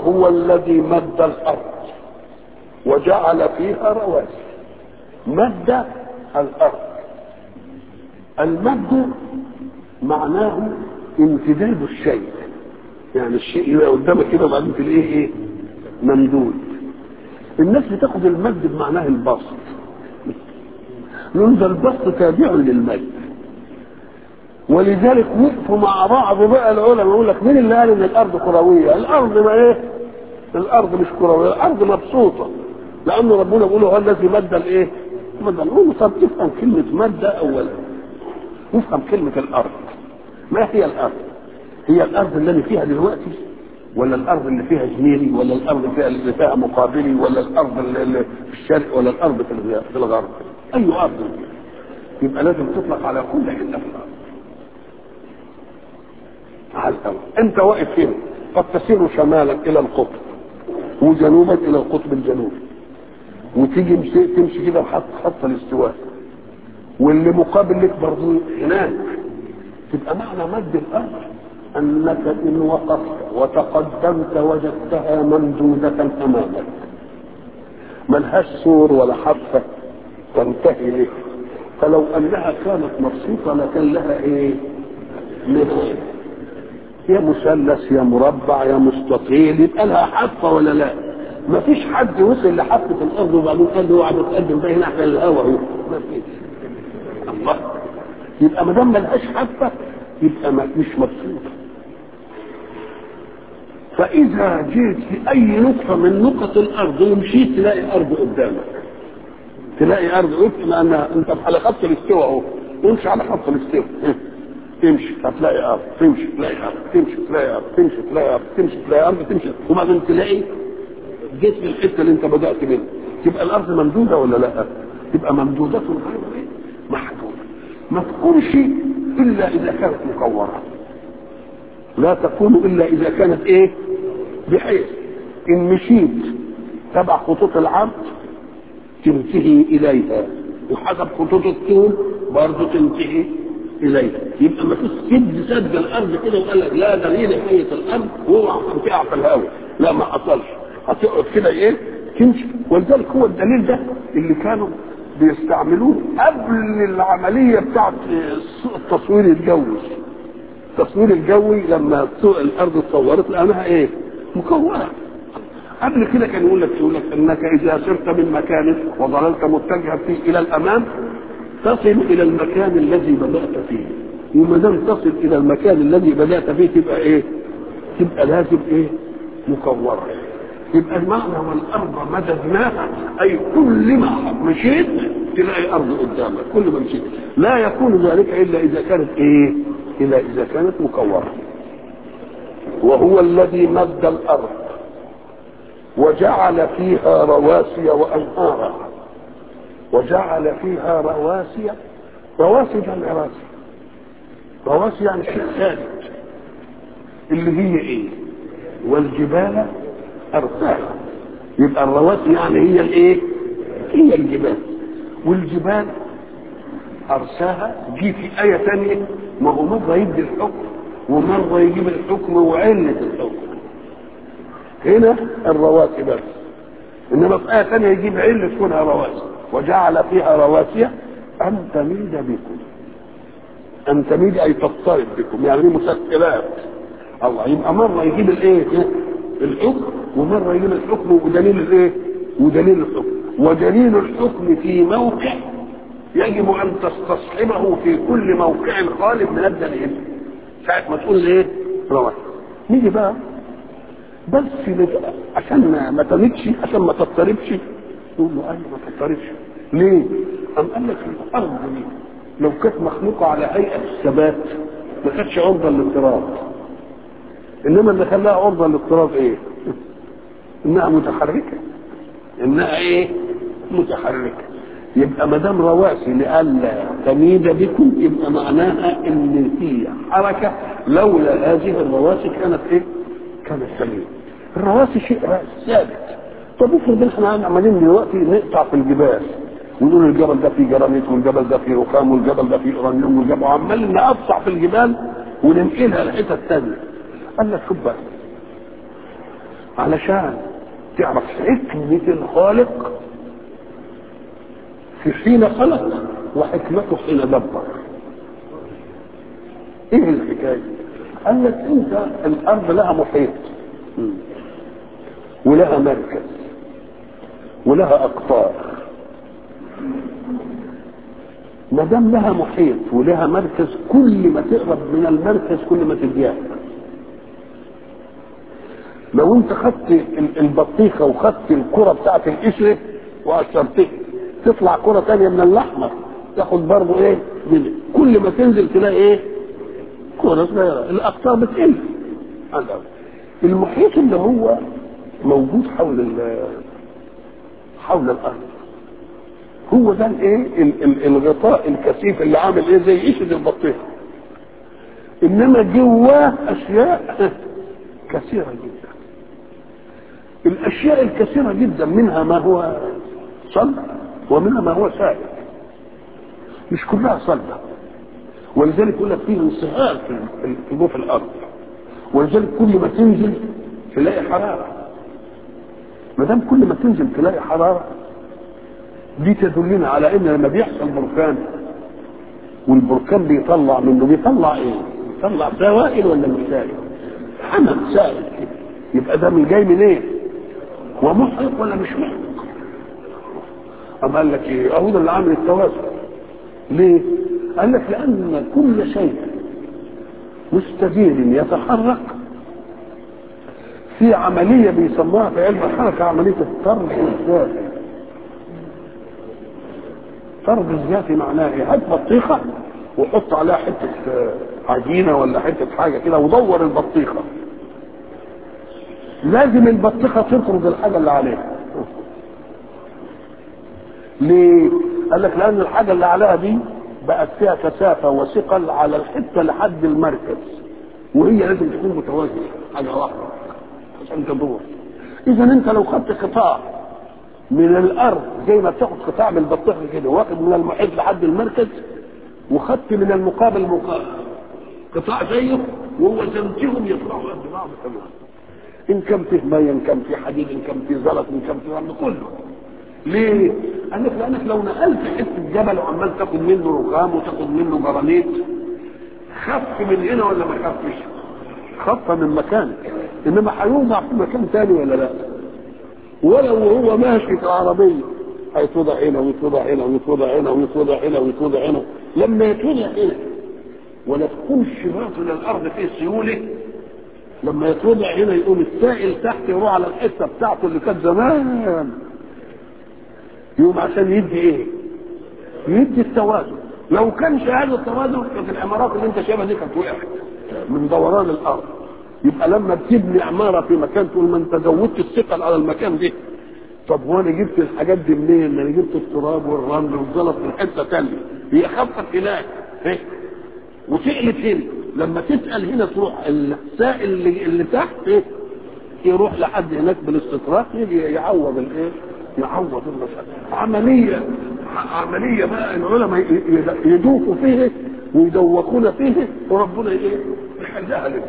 وهو الذي مد الارض وجعل فيها رواسي مد الارض المد معناه امتداد الشيء يعني الشيء يبقى قدامك كده وبعدين تلاقيه ايه ممدود الناس بتاخد المد بمعناه البسط يقول ده البسط تابع للمد ولذلك وقفوا مع بعض بقى العلماء يقول لك مين اللي قال ان الارض كرويه؟ الارض ما ايه؟ الارض مش كرويه، الارض مبسوطه لان ربنا بيقول هو الذي مد الايه؟ مد نقول طب افهم كلمه مد اولا افهم كلمه الارض ما هي الارض؟ هي الارض اللي أنا فيها دلوقتي ولا الارض اللي فيها زميلي ولا الارض فيها اللي فيها مقابلي ولا الارض اللي في الشرق ولا الارض في الغرب؟ اي ارض يبقى لازم تطلق على كل حته في الارض على الأرض انت واقف هنا قد تسير شمالا الى القطب وجنوبا الى القطب الجنوبي وتيجي مشي تمشي كده بخط خط الاستواء واللي مقابل لك برضه هناك تبقى معنى مد الارض انك ان وقفت وتقدمت وجدتها ممدوده امامك ملهاش سور ولا حافه تنتهي لك فلو انها كانت مبسوطه لكان لها ايه؟ نهايه يا مثلث يا مربع يا مستطيل يبقى لها حافه ولا لا؟ ما فيش حد وصل لحافه الارض وبعدين قال له اوعى تتقدم ده هنا عشان الهواء اهو ما فيش الله يبقى ما دام ملهاش حافه يبقى ما مش مبسوطه فاذا جيت في اي نقطه من نقط الارض ومشيت تلاقي ارض قدامك تلاقي ارض قدامك لان انت على خط الاستواء اهو امشي على خط الاستواء تمشي هتلاقي ارض تمشي تلاقي ارض تمشي تلاقي ارض تمشي تلاقي ارض تمشي تلاقي ارض تمشي وبعدين تلاقي جيت في الحته اللي انت بدات منها تبقى الارض ممدوده ولا لا؟ تبقى ممدوده غير محدوده ما تكونش الا اذا كانت مكوره لا تكون الا اذا كانت ايه؟ بحيث ان مشيت تبع خطوط العرض تنتهي اليها وحسب خطوط الطول برضه تنتهي اليها يبقى ما فيش سد سد الارض كده وقال لك لا ده هي نهايه الارض واوعى تقع في الهواء لا ما حصلش هتقعد كده ايه تمشي ولذلك هو الدليل ده اللي كانوا بيستعملوه قبل العمليه بتاعت التصوير الجوي التصوير الجوي لما الارض اتصورت لانها ايه مكوره قبل كده كان يقول لك يقول لك انك اذا سرت من مكان وظللت متجها فيه الى الامام تصل الى المكان الذي بدات فيه وما دام تصل الى المكان الذي بدات فيه تبقى ايه تبقى لازم ايه مكوره يبقى المعنى والارض مددناها اي كل ما مشيت تلاقي ارض قدامك كل ما مشيت لا يكون ذلك الا اذا كانت ايه الا اذا كانت مكوره وهو الذي مد الارض وجعل فيها رواسي وانهارا وجعل فيها رواسي رواسي جمع راسي رواسي يعني شيء ثابت اللي هي ايه والجبال ارساها يبقى الرواسي يعني هي الايه هي الجبال والجبال ارساها دي في ايه ثانيه ما هو مره يدي الحكم ومره يجيب الحكم وعله الحكم هنا الرواسي بس انما في ايه ثانيه يجيب عله كونها رواسي وجعل فيها رواسي ان تميد بكم ان تميد اي تضطرب بكم يعني مسكرات الله يبقى مره يجيب الايه الحكم ومره يجيب الحكم ودليل الايه ودليل الحكم ودليل الحكم في موقع يجب ان تستصحبه في كل موقع خالد من الدليل ساعه ما تقول ايه رواسي نيجي بقى بس عشان ما ما تمدش عشان ما تضطربش تقول له ايوه ما تضطربش ليه؟ أم قال لك الارض دي لو كانت مخلوقه على هيئه الثبات ما كانتش عرضه للاضطراب انما اللي خلاها عرضه للاضطراب ايه؟ انها متحركه انها ايه؟ متحركه يبقى ما دام رواسي لئلا تميد بكم يبقى معناها ان في حركه لولا هذه الرواسي كانت ايه؟ كانت تميد الرواسي شيء ثابت طب افرض احنا عمالين دلوقتي نقطع في الجبال ونقول الجبل ده فيه جرانيت والجبل ده فيه رخام والجبل ده فيه اورانيوم والجبل وعمال نقطع في الجبال وننقلها لحتت ثانيه قال لك شوف بقى علشان تعرف حكمة الخالق في حين خلق وحكمته حين دبر ايه الحكايه قال لك انت الارض لها محيط ولها مركز ولها اقطار ما دام لها محيط ولها مركز كل ما تقرب من المركز كل ما تضيق لو انت خدت البطيخه وخدت الكره بتاعت القشره وقشرتها تطلع كره ثانيه من اللحمه تاخد برضه ايه من كل ما تنزل تلاقي ايه كره صغيره الاقطار بتقل المحيط اللي هو موجود حول حول الارض هو ده الايه الغطاء الكثيف اللي عامل ايه زي قشره البطيخه انما جواه اشياء كثيره جدا الاشياء الكثيره جدا منها ما هو صلب ومنها ما هو سائل مش كلها صلبه ولذلك يقول لك فيه انصهار في جوف الارض ولذلك كل ما تنزل تلاقي حراره ما دام كل ما تنزل تلاقي حراره دي تدلنا على ان لما بيحصل بركان والبركان بيطلع منه بيطلع ايه؟ بيطلع سوائل ولا مش سائل؟ حمل سائل كده يبقى ده من جاي من ايه؟ ومحرق ولا مش محرق؟ أم قال لك ايه؟ اهو ده اللي عامل التوازن ليه؟ قال لك لان كل شيء مستدير يتحرك في عمليه بيسموها في علم الحركه عمليه الطرد الذاتي طرد الذاتي معناه ايه؟ هات بطيخه وحط عليها حته عجينه ولا حته حاجه كده ودور البطيخه لازم البطيخه تطرد الحاجه اللي عليها ليه؟ قال لك لان الحاجه اللي عليها دي بقت فيها كثافه وثقل على الحته لحد المركز وهي لازم تكون متوازنه حاجه واحده عشان تدور اذا انت لو خدت قطاع من الارض زي ما بتاخد قطاع من البطيخه كده واخد من المحيط لحد المركز وخدت من المقابل مقابل قطاع زيه ووزنتهم يطلعوا قد بعض تمام ان كان فيه ميه ان كان فيه حديد ان كان فيه زلط ان كان فيه رمل كله ليه؟ قال لك لانك لو نقلت حته جبل وعمال تاخد منه رخام وتاخد منه جرانيت خف من هنا ولا ما خفش؟ خف من مكان انما هيوضع في مكان ثاني ولا لا؟ ولو هو ماشي في العربيه هيتوضع هنا ويتوضع هنا ويتوضع هنا ويتوضع هنا ويتوضع هنا لما يتوضع هنا ولا تكون الشباط الى الارض فيه سيوله لما يتوضع هنا يقوم السائل تحت يروح على الحته بتاعته اللي كانت زمان يقوم عشان يدي ايه؟ يدي التوازن لو كان هذا التوازن كانت العمارات اللي انت شايفها دي كانت وقعت من دوران الارض يبقى لما بتبني عماره في مكان تقول ما انت زودت الثقل على المكان ده طب وانا جبت الحاجات دي منين؟ انا جبت التراب والرمل والزلط من حته ثانيه هي خفت هناك إيه؟ وتقلب هنا لما تسال هنا تروح السائل اللي, اللي تحت إيه؟ يروح لحد هناك بالاستطراق يجي يعوض الايه؟ يعوض المسألة عملية عملية بقى العلماء يدوقوا فيه ويدوقون فيه وربنا ايه؟ يحلها لهم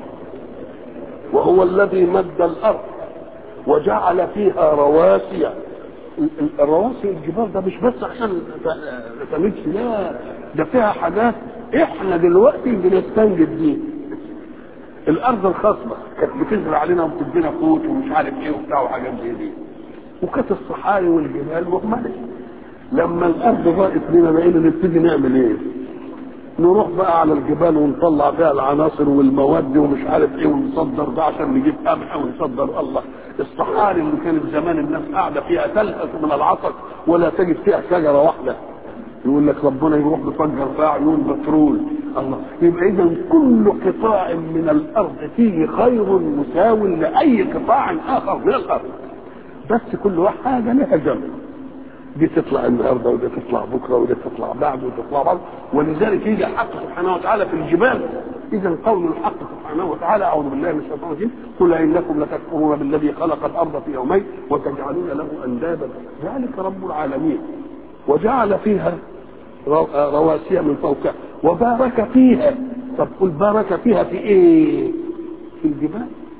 وهو الذي مد الارض وجعل فيها رواسي الرواسي الجبال ده مش بس عشان تمدش لا ده فيها حاجات احنا دلوقتي بنستنجد بيه الارض الخصبه كانت بتزرع علينا وبتدينا قوت ومش عارف ايه وبتاع وحاجات زي دي وكانت الصحاري والجبال مهمله لما الارض ضاقت بينا بقينا نبتدي نعمل ايه؟ نروح بقى على الجبال ونطلع فيها العناصر والمواد ومش عارف ايه ونصدر ده عشان نجيب قمح ونصدر الله الصحاري اللي كانت زمان الناس قاعده فيها تلهث من العطش ولا تجد فيها شجره واحده يقول لك ربنا يروح يفجر فيها عيون بترول الله يبقى اذا كل قطاع من الارض فيه خير مساو لاي قطاع اخر من الارض بس كل واحد حاجه لها جنب دي تطلع النهارده ودي تطلع بكره ودي تطلع بعد ودي تطلع بعد ولذلك يجي الحق سبحانه وتعالى في الجبال اذا قول الحق سبحانه وتعالى اعوذ بالله من الشيطان الرجيم قل انكم لتكفرون بالذي خلق الارض في يومين وتجعلون له اندادا ذلك رب العالمين وجعل فيها رواسي من فوقها وبارك فيها طب قل بارك فيها في ايه؟ في الجبال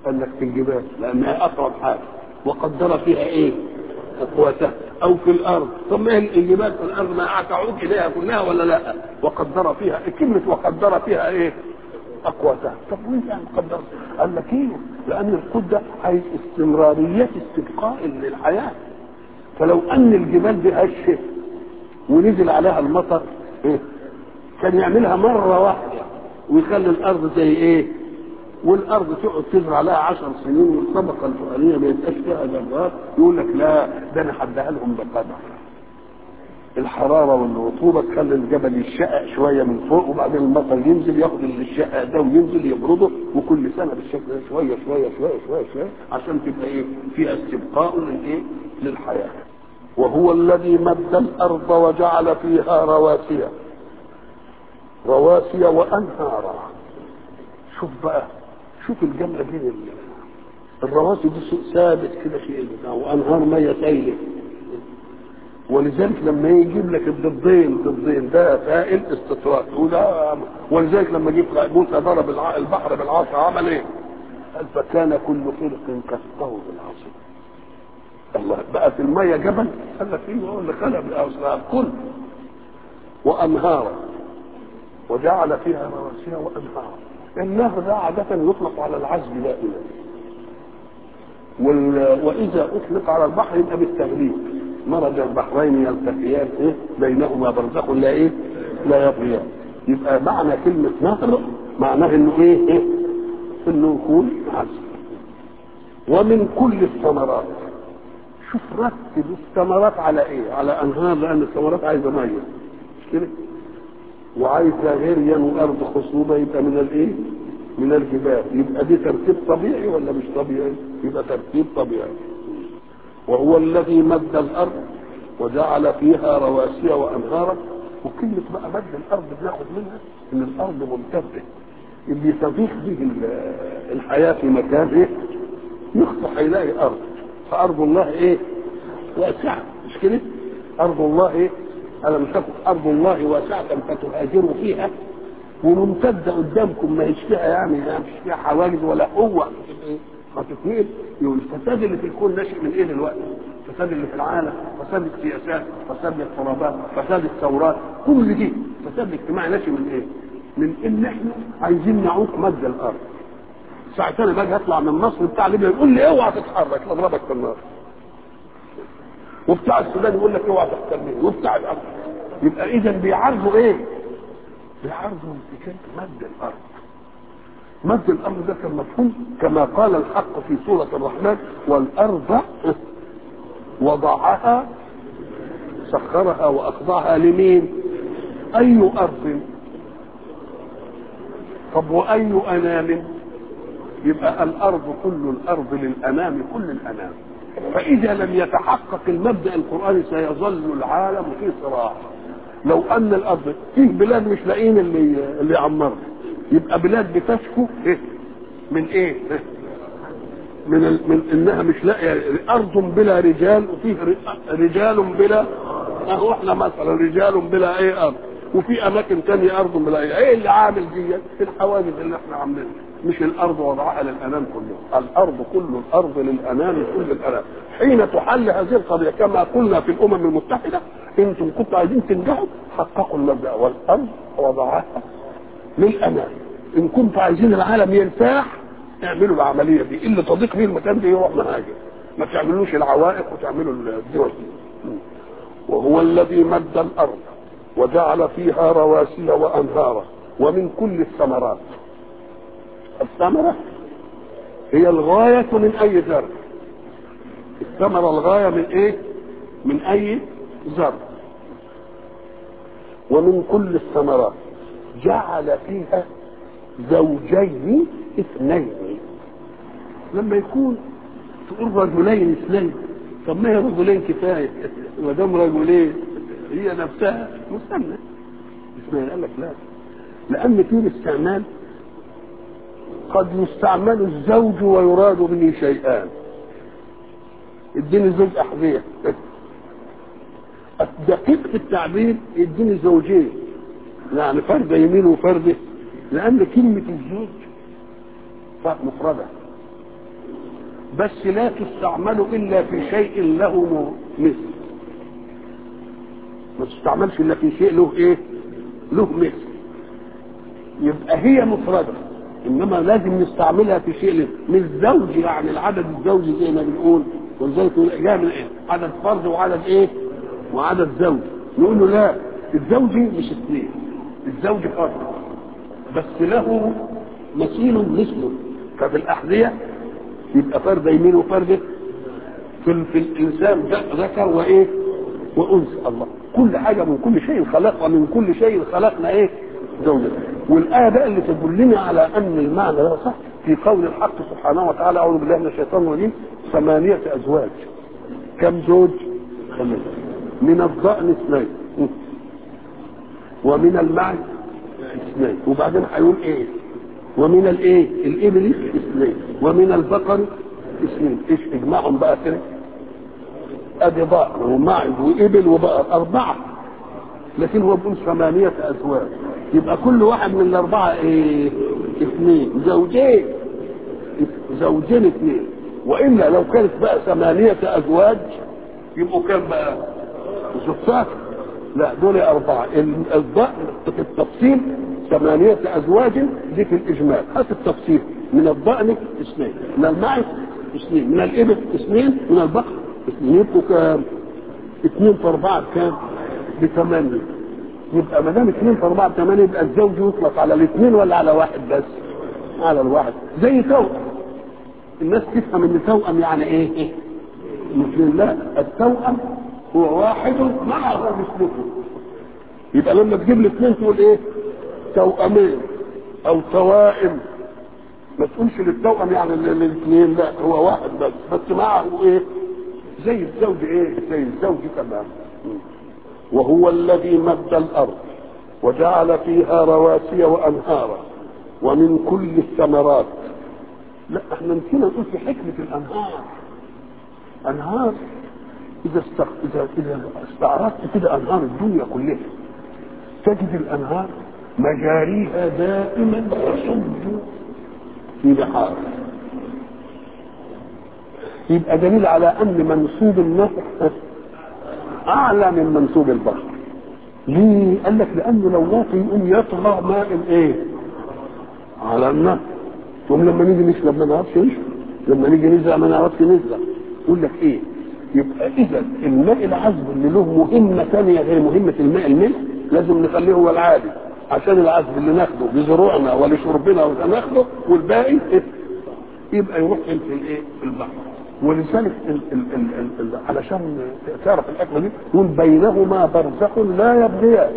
قال لك في الجبال لانها اقرب حاجه وقدر فيها ايه؟ اقواتها او في الارض طب ما هي الجبال في الارض ما تعود اليها كلها ولا لا؟ وقدر فيها كلمه وقدر فيها ايه؟ اقواتها طب وين يعني قدر؟ قال لك ايه؟ لان القدة عايز استمرارية استبقاء للحياة فلو ان الجبال دي هشه ونزل عليها المطر إيه؟ كان يعملها مرة واحدة ويخلي الارض زي ايه؟ والارض تقعد تزرع لها عشر سنين والطبقه الفوقانيه ما يبقاش فيها جرات يقول لك لا ده انا هديها لهم بقدر الحراره والرطوبه تخلي الجبل يشقق شويه من فوق وبعدين المطر ينزل ياخد الشقق ده وينزل يبرده وكل سنه بالشكل ده شويه شويه شويه شويه شويه عشان تبقى ايه فيها استبقاء للايه؟ للحياه وهو الذي مد الارض وجعل فيها رواسي رواسي وانهارا شوف بقى شوف الجمع بين الرواسي دي شيء ثابت كده شيء وانهار ميه سايله ولذلك لما يجيب لك الضدين ضدين ده سائل استطراد وده ولذلك لما جيب موسى ضرب البحر بالعصا عمل ايه؟ قال فكان كل فرق كالطود العظيم الله بقت الميه جبل قال لك ايه هو اللي خلق الاسرار كل وانهارا وجعل فيها رواسي وانهارا النهر ده عادة يطلق على العزب دائما وال... وإذا أطلق على البحر يبقى بالتغليب مرج البحرين يلتقيان إيه؟ بينهما برزخ لا إيه؟ لا يبغيان يبقى معنى كلمة نهر معناه إنه إيه؟ إيه؟ إنه يكون عزب ومن كل الثمرات شوف رتب الثمرات على إيه؟ على أنهار لأن الثمرات عايزة مية مش كده؟ وعايزه غريا وارض خصوبه يبقى من الايه؟ من الجبال يبقى دي ترتيب طبيعي ولا مش طبيعي؟ يبقى ترتيب طبيعي وهو الذي مد الارض وجعل فيها رواسي وانهارا وكلمه بقى مد الارض بناخد منها ان الارض ممتده اللي تضيق به الحياه في مكان ايه؟ يخطح هيلاقي ارض فارض الله ايه؟ واسعه مش كده؟ ارض الله ايه؟ ألم تكن أرض الله واسعة فتهاجروا فيها وممتدة قدامكم ما هيش فيها يعني ما فيش فيها حواجز ولا قوة هتتنقل يقول الفساد اللي في الكون ناشئ من ايه دلوقتي؟ الفساد اللي في العالم، فساد السياسات، فساد الاضطرابات، فساد الثورات، كل دي فساد الاجتماعي ناشئ من ايه؟ من ان احنا عايزين نعوق مد الارض. ساعة انا باجي اطلع من مصر بتاع ليبيا يقول لي اوعى تتحرك اضربك في النار. وبتاع السودان يقول لك اوعى تحترمني وبتاع الارض يبقى اذا بيعارضوا ايه؟ بيعارضوا امتكان مد الارض مد الارض ده كان مفهوم كما قال الحق في سوره الرحمن والارض وضعها سخرها واخضعها لمين؟ اي ارض طب واي انام؟ يبقى الارض كل الارض للانام كل الانام فإذا لم يتحقق المبدأ القرآني سيظل العالم في صراع لو أن الأرض فيه بلاد مش لاقيين اللي اللي يعمرها يبقى بلاد بتشكو إيه؟ من إيه؟ من ال... من إنها مش لاقية أرض بلا رجال وفيه رجال بلا أهو إحنا مثلا رجال بلا إيه أرض وفي أماكن تانية أرض بلا إيه إيه اللي عامل دي في الحوادث اللي إحنا عاملينها مش الارض وضعها للانام كله الارض كل الارض للانام كل الانام حين تحل هذه القضيه كما قلنا في الامم المتحده انتم كنتوا عايزين تنجحوا حققوا المبدا والارض وضعها للانام ان كنتوا عايزين العالم يرتاح اعملوا العمليه دي اللي تضيق فيه المكان ده يروح مهاجر ما تعملوش العوائق وتعملوا الدول دي وهو الذي مد الارض وجعل فيها رواسي وانهارا ومن كل الثمرات الثمرة هي الغاية من أي زرع الثمرة الغاية من إيه؟ من أي زرع ومن كل الثمرات جعل فيها زوجين اثنين لما يكون تقول رجلين اثنين طب ما هي رجلين كفايه ما دام رجلين هي نفسها مثنى اسمها قال لك لا لان في الاستعمال قد يستعمل الزوج ويراد به شيئان اديني زوج احذيه الدقيق في التعبير يديني زوجين يعني فرد يمين وفرد لان كلمه الزوج مفرده بس لا تستعمل الا في شيء له مثل ما تستعملش الا في شيء له ايه له مثل يبقى هي مفردة انما لازم نستعملها في شيء له مش زوج يعني العدد الزوجي زي ما بنقول ولذلك جاء من ايه عدد فرد وعدد ايه وعدد زوج نقول له لا الزوجي مش اثنين الزوج فرد بس له مثيل مثله ففي الاحذيه يبقى فرد يمين وفرد في, في الانسان ذكر وايه وانثى الله كل حاجه من كل شيء خلق ومن كل شيء خلقنا ايه زوجة والآية بقى اللي تدلني على أن المعنى ده صح في قول الحق سبحانه وتعالى أعوذ بالله من الشيطان الرجيم ثمانية أزواج كم زوج؟ ثمانية من الضأن اثنين ومن المعز اثنين وبعدين هيقول ايه؟ ومن الايه؟ الإبل اثنين ومن البقر اثنين ايش اجمعهم بقى كده؟ ادي ضأن ومعز وإبل وبقر أربعة لكن هو بيقول ثمانية أزواج يبقى كل واحد من الأربعة إيه؟ اثنين زوجين زوجين اثنين وإلا لو كانت بقى ثمانية أزواج يبقوا كام بقى؟ زفاف لا دول أربعة الضأن في التفصيل ثمانية أزواج دي في الإجمال هات التفصيل من الضأن اثنين من المعز اثنين من الإبل اثنين من البقر اثنين يبقوا كام؟ اثنين في أربعة بكام؟ بثمانية يبقى ما دام اثنين في أربعة بثمانية يبقى الزوج يطلق على الاثنين ولا على واحد بس؟ على الواحد زي توأم الناس تفهم ان توأم يعني ايه؟ ايه؟ مثل لا التوأم هو واحد معه مثله يبقى لما تجيب الاثنين تقول ايه؟ توأمين او توائم ما تقولش للتوأم يعني الاثنين لا هو واحد بس بس معه ايه؟ زي الزوج ايه؟ زي الزوج تمام وهو الذي مد الارض وجعل فيها رواسي وانهارا ومن كل الثمرات لا احنا نسينا نقول في حكمه الانهار انهار اذا استق... اذا اذا استعرضت كده انهار الدنيا كلها تجد الانهار مجاريها دائما تصب في بحار يبقى دليل على ان منسوب النهر اعلى من منسوب البحر ليه؟ قال لك لانه لو واطي يقوم يطغى ماء الايه؟ على النهر ثم لما نيجي نشرب ما نعرفش نشرب لما نيجي نزرع ما نعرفش نزرع يقول لك ايه؟ يبقى اذا الماء العذب اللي له مهمه ثانيه غير مهمه الماء الملح لازم نخليه هو العادي عشان العذب اللي ناخده بزروعنا ولشربنا وناخده والباقي إيه؟ يبقى يروح في الايه؟ في البحر ولذلك ال ال ال ال ال علشان تعرف الحكمه دي يقول بينهما برزخ لا يبغيان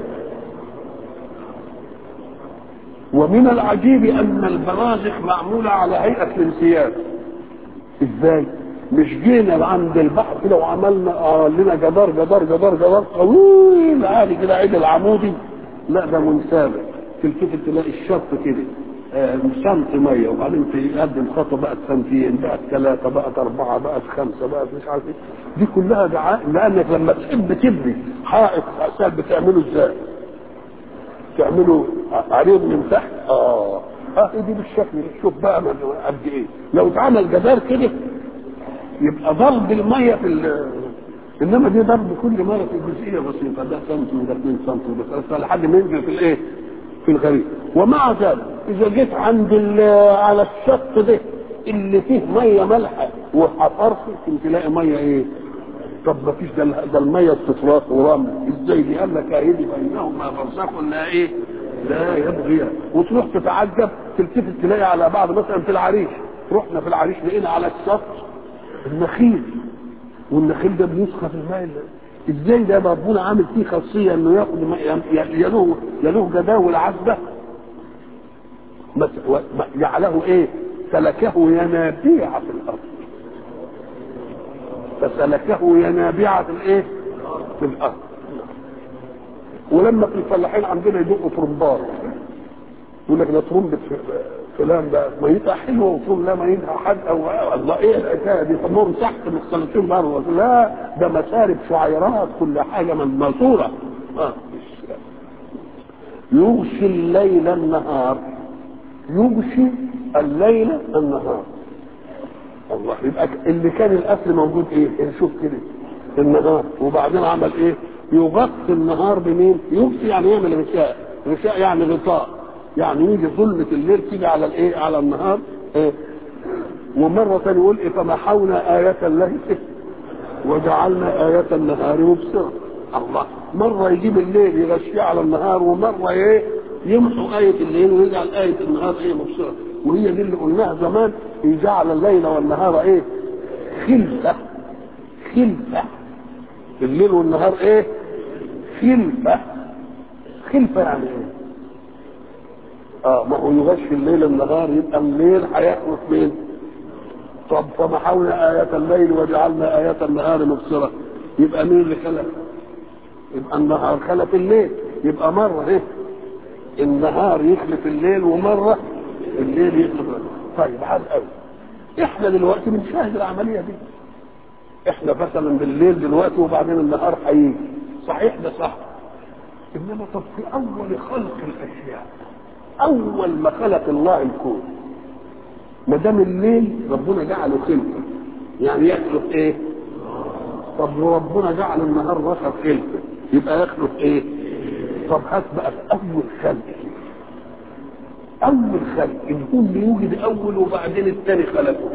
ومن العجيب ان البرازخ معموله على هيئه الانسياب ازاي؟ مش جينا عند البحر كده وعملنا لنا جدار جدار جدار جدار طويل عالي كده عيد العمودي لا ده منسابق تلتفت تلاقي الشط كده آه سنت ميه وبعدين تقدم خطوه بقت سنتين بقت ثلاثه بقت اربعه بقت خمسه بقت مش عارف ايه دي كلها دعاء لانك لما تحب تبني حائط اسال بتعمله ازاي؟ تعمله عريض من تحت اه اه دي بالشكل شوف بقى قد ايه لو اتعمل جدار كده يبقى ضرب الميه في انما دي ضرب كل مره في جزئيه بسيطه ده سنتي وده 2 سنتي وده 3 لحد ما ينزل في الايه؟ في الغريب ومع ذلك اذا جيت عند على الشط ده اللي فيه ميه مالحه وحفرت يمكن تلاقي ميه ايه؟ طب ما فيش ده, ده الميه استطراق ورمل ازاي دي قال لك ايدي بينهما برزخ لا ايه؟ لا يبغي وتروح تتعجب تلتفت تلاقي على بعض مثلا في العريش رحنا في العريش لقينا على الشط النخيل والنخيل ده بيسخى في الماء ازاي ده ربنا عامل فيه خاصيه انه ياخد يا له يا له جداول عذبه جعله ايه؟ سلكه ينابيع في الارض فسلكه ينابيع في الايه؟ في الارض ولما في الفلاحين عندنا يدقوا ترمبات يقول لك ده ترمبة فلان ده ميتها حلوه وتقول لا ميتها حد او الله ايه الحكايه دي طب تحت مختلطين بره لا ده مسارب شعيرات كل حاجه من ماسوره آه. يغشي الليل النهار يغشي الليل النهار الله يبقى اللي كان الاصل موجود ايه؟ نشوف كده النهار وبعدين عمل ايه؟ يغطي النهار بمين؟ يغطي يعني يعمل غشاء، غشاء يعني غطاء، يعني يجي ظلمة الليل تيجي على الايه؟ على النهار إيه؟ ومرة ثانية يقول إيه فمحونا آية الليل وجعلنا آية النهار مبصرة الله مرة يجيب الليل يغشيه على النهار ومرة ايه؟ يمحو آية الليل ويجعل آية النهار ايه مبصرة وهي دي اللي قلناها زمان جعل الليل والنهار ايه؟ خلفة خلفة الليل والنهار ايه؟ خلفة خلفة يعني ايه؟ اه ما هو يغشي الليل النهار يبقى الليل هيخلف مين؟ طب فمحونا آية الليل وجعلنا آية النهار مبصرة يبقى مين اللي خلق؟ يبقى النهار خلف الليل يبقى مرة ايه؟ النهار يخلف الليل ومرة الليل يخلف الليل. طيب حال قوي احنا دلوقتي بنشاهد العملية دي احنا مثلا بالليل دلوقتي وبعدين النهار هيجي صحيح ده صح انما طب في اول خلق الاشياء اول ما خلق الله الكون ما دام الليل ربنا جعله خلقه يعني يخلق ايه طب ربنا جعل النهار بشر خلقه يبقى يخلق ايه طب هات بقى في اول خلق اول خلق الكون بيوجد اول وبعدين الثاني خلقه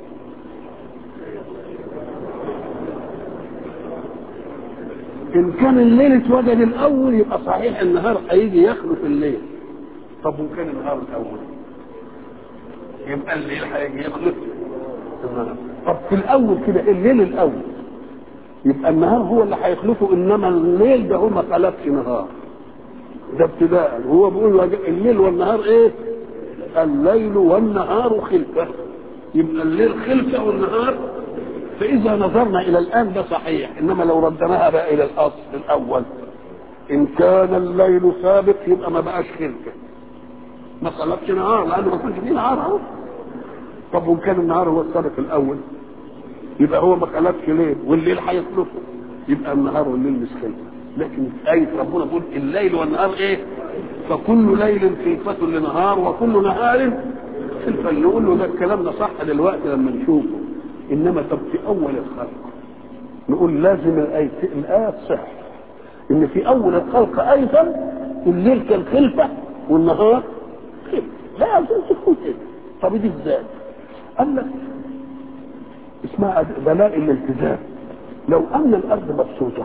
ان كان الليل اتوجد الاول يبقى صحيح النهار هيجي يخلف الليل طب وكان النهار الاول يبقى الليل هيجي يخلف النهار طب في الاول كده الليل الاول يبقى النهار هو اللي هيخلفه انما الليل ده هو ما خلقش نهار ده ابتداء هو بيقول الليل والنهار ايه الليل والنهار خلفه يبقى الليل خلفه والنهار فاذا نظرنا الى الان ده صحيح انما لو ردناها بقى الى الاصل الاول ان كان الليل سابق يبقى ما بقاش خلفه ما خلقش نهار لانه ما كانش فيه نهار اهو طب وان كان النهار هو السابق الاول يبقى هو ما خلقش ليل والليل هيخلفه يبقى النهار والليل مش خلفه لكن آية ربنا بيقول الليل والنهار ايه؟ فكل ليل خلفة لنهار وكل نهار خلفة نقول له ده الكلام ده صح دلوقتي لما نشوفه انما طب في اول الخلق نقول لازم الآية الآية صح ان في اول الخلق ايضا الليل كان خلفة والنهار خلفة لا لازم تكون كده طب دي ازاي؟ قال لك اسمها دلائل الالتزام لو ان الارض مبسوطه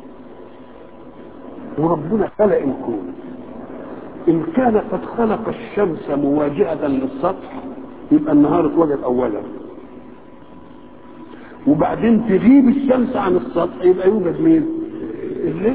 وربنا خلق الكون ان كان قد خلق الشمس مواجهه للسطح يبقى النهار اتوجد اولا وبعدين تغيب الشمس عن السطح يبقى يوجد مين الليل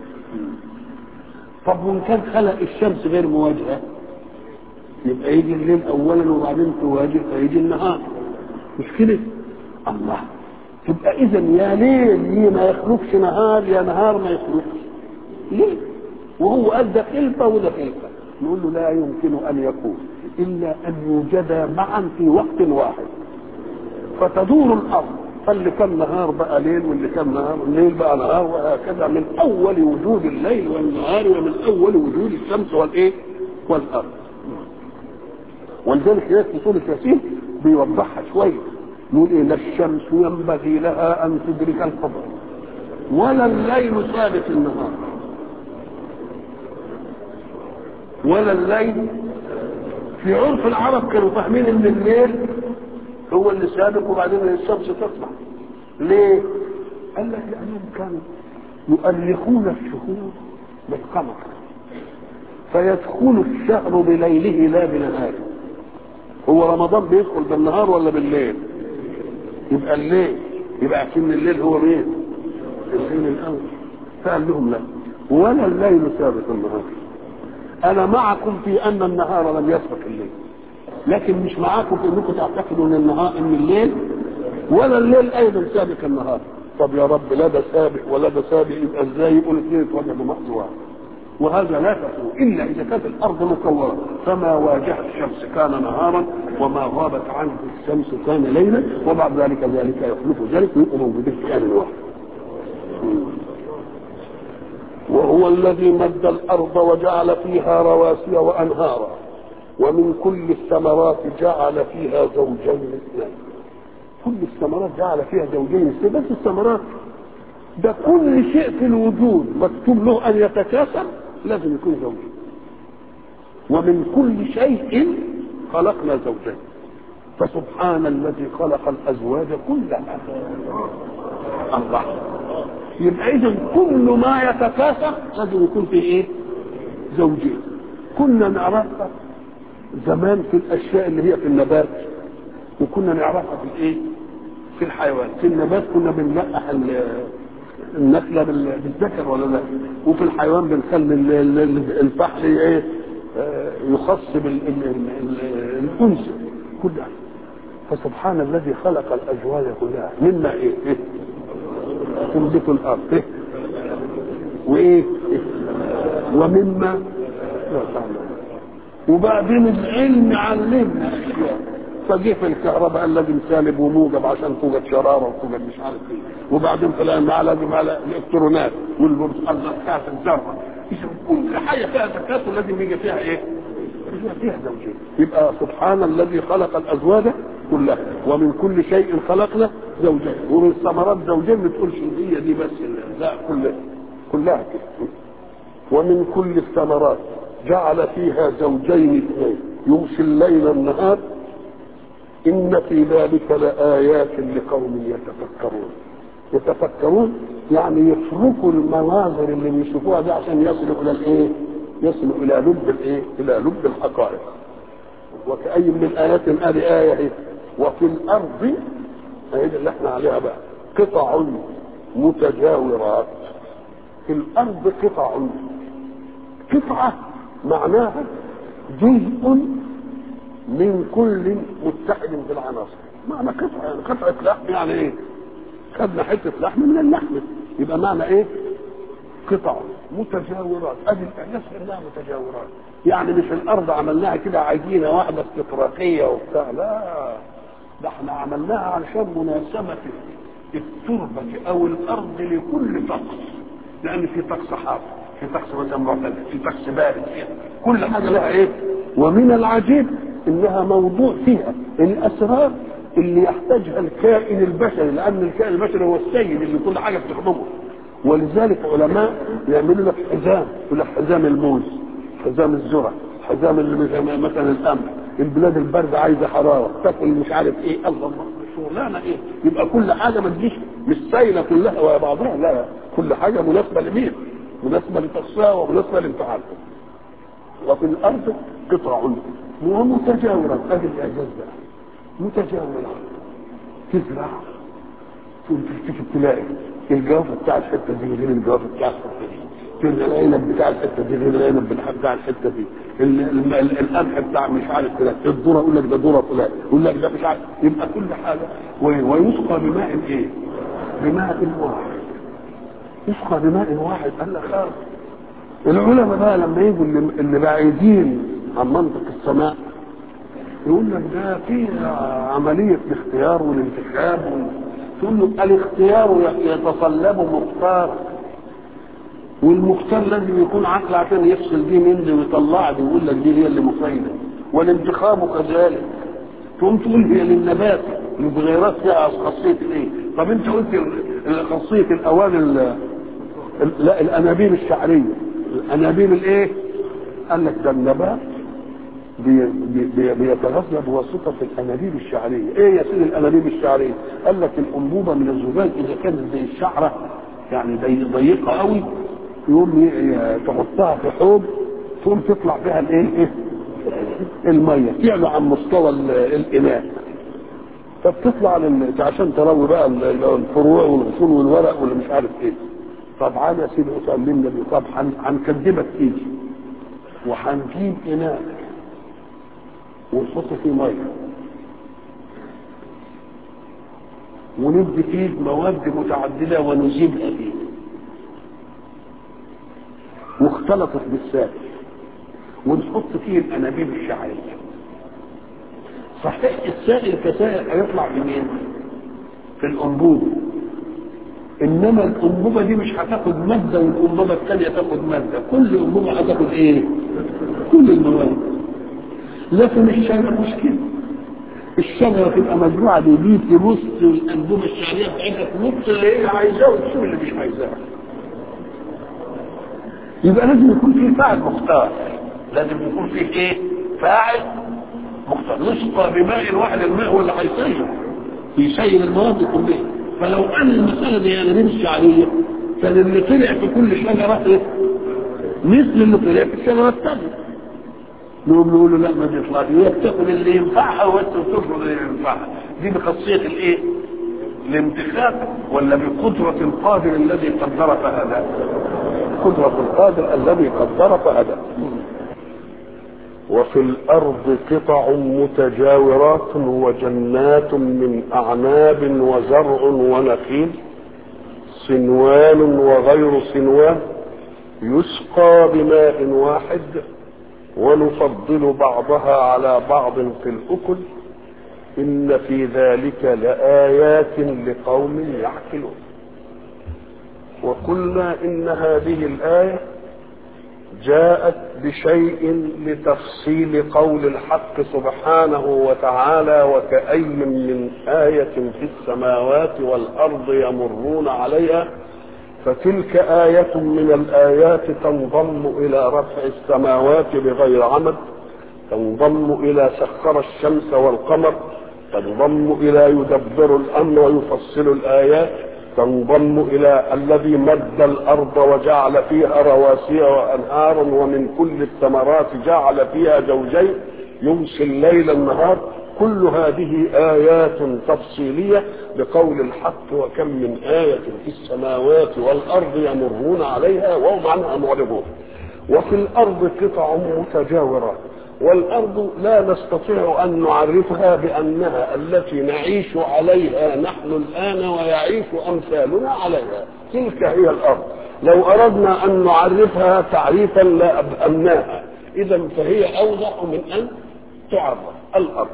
طب وان كان خلق الشمس غير مواجهه يبقى يجي الليل اولا وبعدين تواجه فيجي النهار مش كده الله تبقى اذا يا ليل ما يخلقش نهار يا نهار ما يخلقش ليه وهو قال ده خلفه وده خلفه نقول له لا يمكن ان يكون الا ان يوجدا معا في وقت واحد فتدور الارض فاللي كان نهار بقى ليل واللي كان نهار الليل بقى نهار وهكذا من اول وجود الليل والنهار ومن اول وجود الشمس والايه والارض ولذلك هناك في سوره ياسين بيوضحها شويه نقول ايه لا الشمس ينبغي لها ان تدرك القمر ولا الليل سابق النهار ولا الليل في عرف العرب كانوا فاهمين ان الليل هو اللي سابق وبعدين الشمس تطلع ليه؟ قال لك لانهم كانوا يؤرخون الشهور بالقمر فيدخل الشهر بليله لا بنهاره هو رمضان بيدخل بالنهار ولا بالليل؟ يبقى الليل يبقى اكن الليل هو مين؟ الليل الاول فقال لهم لا ولا الليل سابق النهار انا معكم في ان النهار لم يسبق الليل لكن مش معاكم في انكم تعتقدوا ان النهار ان الليل ولا الليل ايضا سابق النهار طب يا رب لا ده سابق ولا ده سابق يبقى ازاي يقول اثنين اتوجدوا محض واحد وهذا لا تكون الا اذا كانت الارض مكوره فما واجهت الشمس كان نهارا وما غابت عنه الشمس كان ليلا وبعد ذلك ذلك يخلف ذلك ويبقوا موجودين في ان واحد وهو الذي مد الارض وجعل فيها رواسي وانهارا ومن كل الثمرات جعل فيها زوجين اثنين الثمرات جعل فيها زوجين بس الثمرات ده كل شيء في الوجود مكتوب له ان يتكاثر لازم يكون زوجين ومن كل شيء خلقنا زوجين فسبحان الذي خلق الازواج كلها الله يبقى اذا كل ما يتكاثر لازم يكون في ايه زوجين كنا نعرفها زمان في الاشياء اللي هي في النبات وكنا نعرفها في الايه في الحيوان في النبات كنا بنلقح النخله بالذكر ولا لا وفي الحيوان بنخلي الفحل ايه يخص بالانثى كلها فسبحان الذي خلق الازواج كلها مما ايه, إيه؟ تنبت الارض إيه؟ وايه إيه؟ ومما لا تعلم وبعدين العلم علمنا اشياء فجه في الكهرباء قال لازم سالب وموجب عشان توجد شراره وتوجد مش عارف ايه وبعدين طلع مع لازم على الالكترونات والبرتقال بتاعت الذره اذا كل حاجه فيها تكاثر لازم يجي فيها ايه؟ يجي فيها زوجين يبقى سبحان الذي خلق الازواج كلها ومن كل شيء خلقنا زوجين ومن الثمرات زوجين ما تقولش هي دي بس لا كلها كلها كده ومن كل الثمرات جعل فيها زوجين اثنين يغشي الليل النهار إن في ذلك لآيات لقوم يتفكرون يتفكرون يعني يتركوا المناظر اللي بيشوفوها دي عشان يصلوا إلى الإيه؟ يصلوا إلى لب الإيه؟ إلى لب الحقائق وكأي من آيات هذه آية هي وفي الأرض هي اللي احنا عليها بقى قطع متجاورات في الأرض قطع قطعة معناها جزء من كل متحد بالعناصر معنى قطعة يعني قطعة لحم يعني ايه خدنا حتة لحم من اللحم يبقى معنى ايه قطع متجاورات ادي الاعجاز انها متجاورات يعني مش الارض عملناها كده عجينة واحدة استطراقية وبتاع لا ده احنا عملناها علشان مناسبة التربة او الارض لكل طقس لان في طقس حار في طقس مثلا معتدل في طقس بارد فيها كل حاجة لها ايه ومن العجيب انها موضوع فيها الاسرار اللي يحتاجها الكائن البشري لان الكائن البشري هو السيد اللي كل حاجه بتخدمه ولذلك علماء يعملوا لك حزام يقول لك حزام الموز حزام الذره حزام اللي مثلا القمح البلاد البرد عايزه حراره تاكل مش عارف ايه الله شغلانه ايه يبقى كل حاجه ما تجيش مش سايله كلها ويا بعضها لا كل حاجه مناسبه لمين؟ مناسبه لتقصيها ومناسبه لانفعالها وفي الارض قطع ومتجاورة ادي الاعجاز بقى متجاورة تزرع تفتكر تلاقي الجوافة بتاع الحتة دي غير الجوافة بتاع الحتة دي تلقى العنب بتاع الحتة دي غير العنب بتاع الحتة دي القمح بتاع مش عارف فلان الذرة يقول لك ده ذرة فلان يقول لك ده مش عارف يبقى كل حاجة ويسقى بماء ايه؟ بماء واحد يسقى بماء واحد قال لك خلاص العلماء بقى لما يجوا اللي بعيدين عن منطق السماء يقول لك ده في عملية الاختيار والانتخاب تقول له الاختيار يتصلب مختار والمختار لازم يكون عقل عشان يفصل دي من دي ويطلع دي ويقول لك دي هي اللي مفيدة والانتخاب كذلك تقوم تقول هي للنبات المتغيرات فيها خاصية الايه؟ طب انت قلت خاصية الاوان لا الانابيب الشعرية الانابيب الايه؟ قال لك ده النبات بي بي بيتغذى بواسطة الأنابيب الشعرية، إيه يا سيدي الأنابيب الشعرية؟ قال لك الأنبوبة من الذباب إذا كانت زي الشعرة يعني زي ضيقة قوي يقوم تحطها في حوض تقوم تطلع بها الإيه؟ إيه؟ المية، تعلى عن مستوى الإناء. فبتطلع لل... عشان تروي بقى الفروع والغصون والورق واللي مش عارف إيه. طبعا يا سيدي وسلمنا بيه طب هنكذبك تيجي وهنجيب إناء ونحط فيه ميه وندي فيه مواد متعددة ونجيبها فيه واختلطت بالسائل ونحط فيه الأنابيب الشعرية صحيح السائل كسائل هيطلع منين؟ في الأنبوبة إنما الأنبوبة دي مش هتاخد مادة والأنبوبة الثانية تاخد مادة كل أنبوبة هتاخد إيه؟ كل المواد لكن الشارع مش كده الشجره تبقى مجموعه بيبيت تبص الانبوبه الشعريه بتاعتها تنط اللي هي عايزاه وتسيب اللي مش عايزاه يبقى لازم يكون في فاعل مختار لازم يكون في ايه فاعل مختار يسقى بماء واحد الماء هو اللي هيسير يسير المواد كلها فلو ان المساله دي انا نمشي عليه كان اللي طلع في كل شجره ايه مثل اللي طلع في الشجره الثانيه نقول له له لا ما بيطلعش هي بتاخد اللي ينفعها وانت بتفرض اللي ينفعها دي بخاصيه الايه؟ الانتخاب ولا بقدرة القادر الذي قدر فهدى؟ قدرة القادر الذي قدر فهدى. وفي الأرض قطع متجاورات وجنات من أعناب وزرع ونخيل صنوان وغير صنوان يسقى بماء واحد ونفضل بعضها على بعض في الأكل إن في ذلك لآيات لقوم يعقلون وقلنا إن هذه الآية جاءت بشيء لتفصيل قول الحق سبحانه وتعالى وكأي من آية في السماوات والأرض يمرون عليها فتلك آية من الآيات تنضم إلى رفع السماوات بغير عمد تنضم إلى سخر الشمس والقمر تنضم إلى يدبر الأمر ويفصل الآيات تنضم إلى الذي مد الأرض وجعل فيها رواسي وأنهارا ومن كل الثمرات جعل فيها زوجين يمسي الليل النهار كل هذه آيات تفصيلية بقول الحق وكم من آية في السماوات والأرض يمرون عليها وهم عنها معرضون وفي الأرض قطع متجاورات والأرض لا نستطيع أن نعرفها بأنها التي نعيش عليها نحن الآن ويعيش أمثالنا عليها تلك هي الأرض لو أردنا أن نعرفها تعريفا لا أبهمناها إذا فهي أوضح من أن تعرف الأرض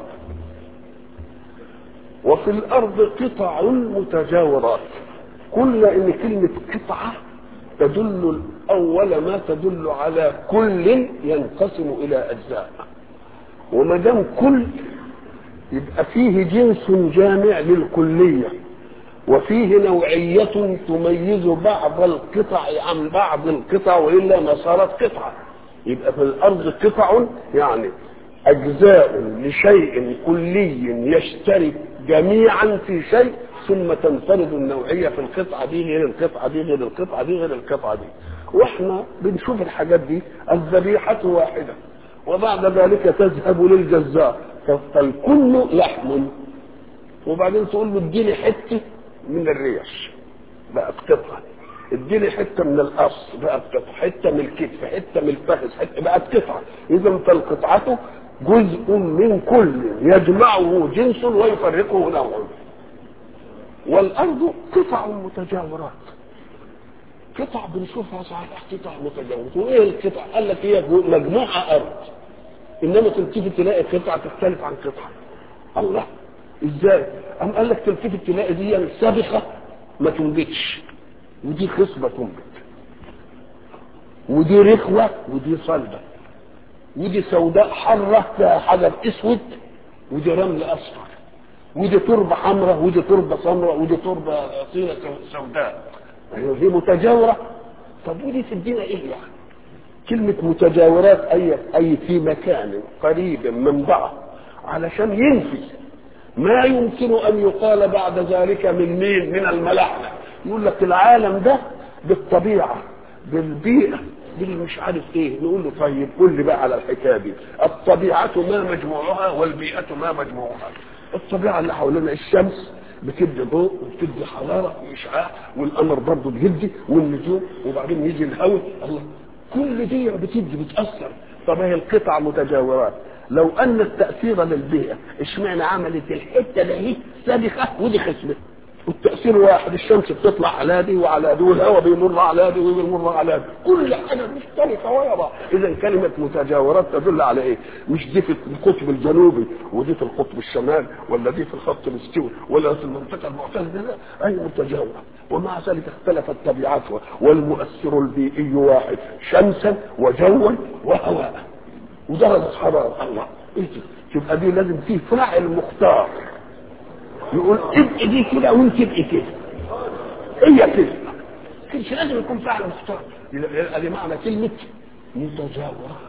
وفي الأرض قطع متجاورات قلنا إن كلمة قطعة تدل أول ما تدل على كل ينقسم إلى أجزاء وما دام كل يبقى فيه جنس جامع للكلية وفيه نوعية تميز بعض القطع عن بعض القطع وإلا ما صارت قطعة يبقى في الأرض قطع يعني أجزاء لشيء كلي يشترك جميعا في شيء ثم تنفرد النوعيه في القطعه دي غير القطعه دي غير القطعه دي غير القطعه دي واحنا بنشوف الحاجات دي الذبيحه واحده وبعد ذلك تذهب للجزار فالكل لحم وبعدين تقول له اديني حته من الريش بقت قطعه اديني حته من القص بقت قطعه حته من الكتف حته من الفخذ حته بقت قطعه اذا فالقطعه جزء من كل يجمعه جنس ويفرقه نوع والارض قطع متجاورات قطع بنشوفها صحيح قطع متجاورات وايه القطع؟ قال لك هي مجموعه ارض انما تلتفت تلاقي قطعه تختلف عن قطعه الله ازاي؟ قام قال لك تلتفت تلاقي دي سابقه ما تنبتش ودي خصبه تنبت ودي رخوه ودي صلبه ودي سوداء حرة فيها حجر اسود ودي رمل اصفر ودي تربة حمراء ودي تربة سمراء ودي تربة طينة سوداء يعني دي متجاورة طب ودي تدينا ايه يعني كلمة متجاورات أي أي في مكان قريب من بعض علشان ينفي ما يمكن أن يقال بعد ذلك من مين؟ من الملاحدة يقول لك العالم ده بالطبيعة بالبيئة اللي مش عارف ايه نقول له طيب قول لي بقى على الحكايه دي الطبيعه ما مجموعها والبيئه ما مجموعها الطبيعه اللي حوالينا الشمس بتدي ضوء وبتدي حراره واشعاع والقمر برضه بيدي والنجوم وبعدين يجي الهواء الله كل دي بتدي بتاثر طب هي القطع متجاورات لو ان التاثير للبيئه اشمعنى عملت الحته دي سابقه ودي خصبه والتأثير واحد الشمس بتطلع على دي وعلى دي والهواء بيمر على دي وبيمر على دي كل حاجة مختلفة ويا بعض إذا كلمة متجاورات تدل على إيه؟ مش دي في القطب الجنوبي ودي في القطب الشمالي ولا دي في الخط الاستوي ولا في المنطقة المعتدلة لا أي متجاورة ومع ذلك اختلفت طبيعتها والمؤثر البيئي واحد شمسا وجوا وهواء ودرجة حرارة الله إيه تبقى دي لازم فيه فاعل مختار يقول ابقي دي كده وانت ابقي كده هي كده مش لازم يكون فاعل مختار يبقى دي معنى كلمه متجاورات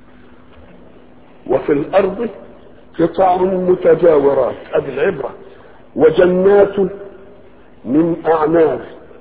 وفي الارض قطع متجاورات ادي العبره وجنات من اعناب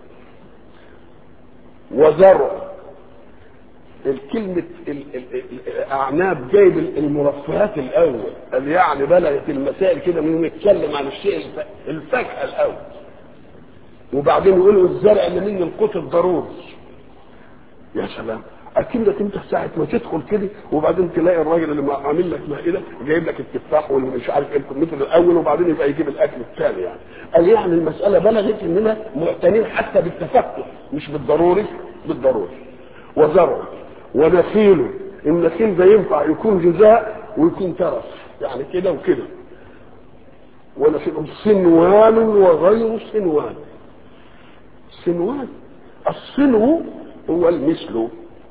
وزرع الكلمة الأعناب جايب المرفهات الأول قال يعني بلغت المسائل كده من يتكلم عن الشيء الفاكهة الأول وبعدين يقولوا الزرع اللي منه القوت الضروري يا سلام اكنك انت ساعه ما تدخل كده وبعدين تلاقي الراجل اللي عامل لك مائده جايب لك التفاح والمش عارف ايه الكمثرى الاول وبعدين يبقى يجيب الاكل الثاني يعني قال يعني المساله بلغت اننا معتنين حتى بالتفكه مش بالضروري بالضروري وزرع ونخيل النخيل ده ينفع يكون غذاء ويكون ترف يعني كده وكده ونخيل صنوان وغير صنوان صنوان الصنو هو المثل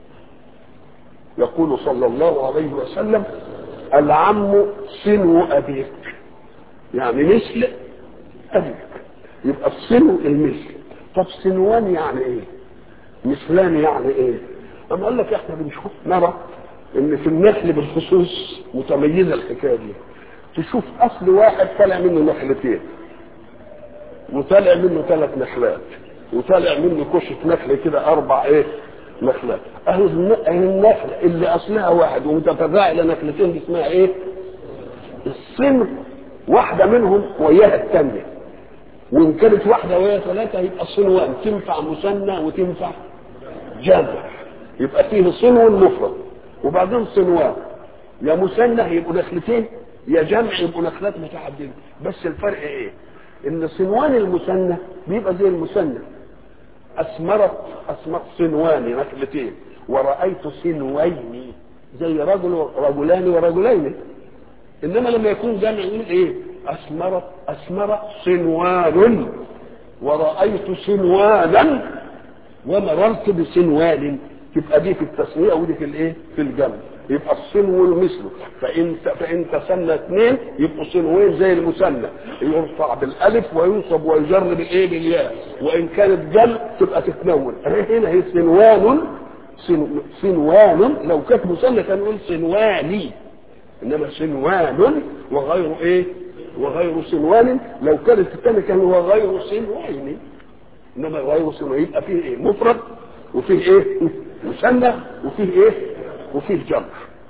يقول صلى الله عليه وسلم العم صنو ابيك يعني مثل ابيك يبقى الصنو المثل طب صنوان يعني ايه مثلان يعني ايه اما قال لك احنا بنشوف نرى ان في النخل بالخصوص متميزه الحكايه دي تشوف اصل واحد طالع منه نخلتين وطالع منه ثلاث نخلات وطالع منه كشة نخل كده اربع ايه نخلات اهو النخل اللي اصلها واحد ومتفرعه الى نخلتين دي اسمها ايه الصنف واحده منهم وياها الثانيه وان كانت واحده وياها ثلاثه يبقى صنوان تنفع مثنى وتنفع جمع يبقى فيه صنو مفرد وبعدين صنوان يا مثنى يبقوا نخلتين يا جمع يبقوا نخلات متعدده بس الفرق ايه ان صنوان المثنى بيبقى زي المثنى اثمرت اثمرت صنوان نخلتين ورايت صنوين زي رجل رجلان ورجلين انما لما يكون جمع يقول ايه اثمرت اثمر صنوان ورايت صنوانا ومررت بصنوان تبقى دي في التسميه ودي في الايه في الجمع يبقى الصنو المثل فان فان تسنى اثنين يبقوا صنوين زي المثنى يرفع بالالف وينصب ويجر بالايه بالياء وان كانت جمع تبقى تتنون هنا هي صنوان صنوان لو كانت مثنى كان يقول صنواني انما صنوان وغير ايه وغير صنوان لو كانت الثانيه كان هو غير صنوين انما غير صنوين يبقى فيه ايه مفرد وفيه ايه مثنى وفيه ايه وفيه جمع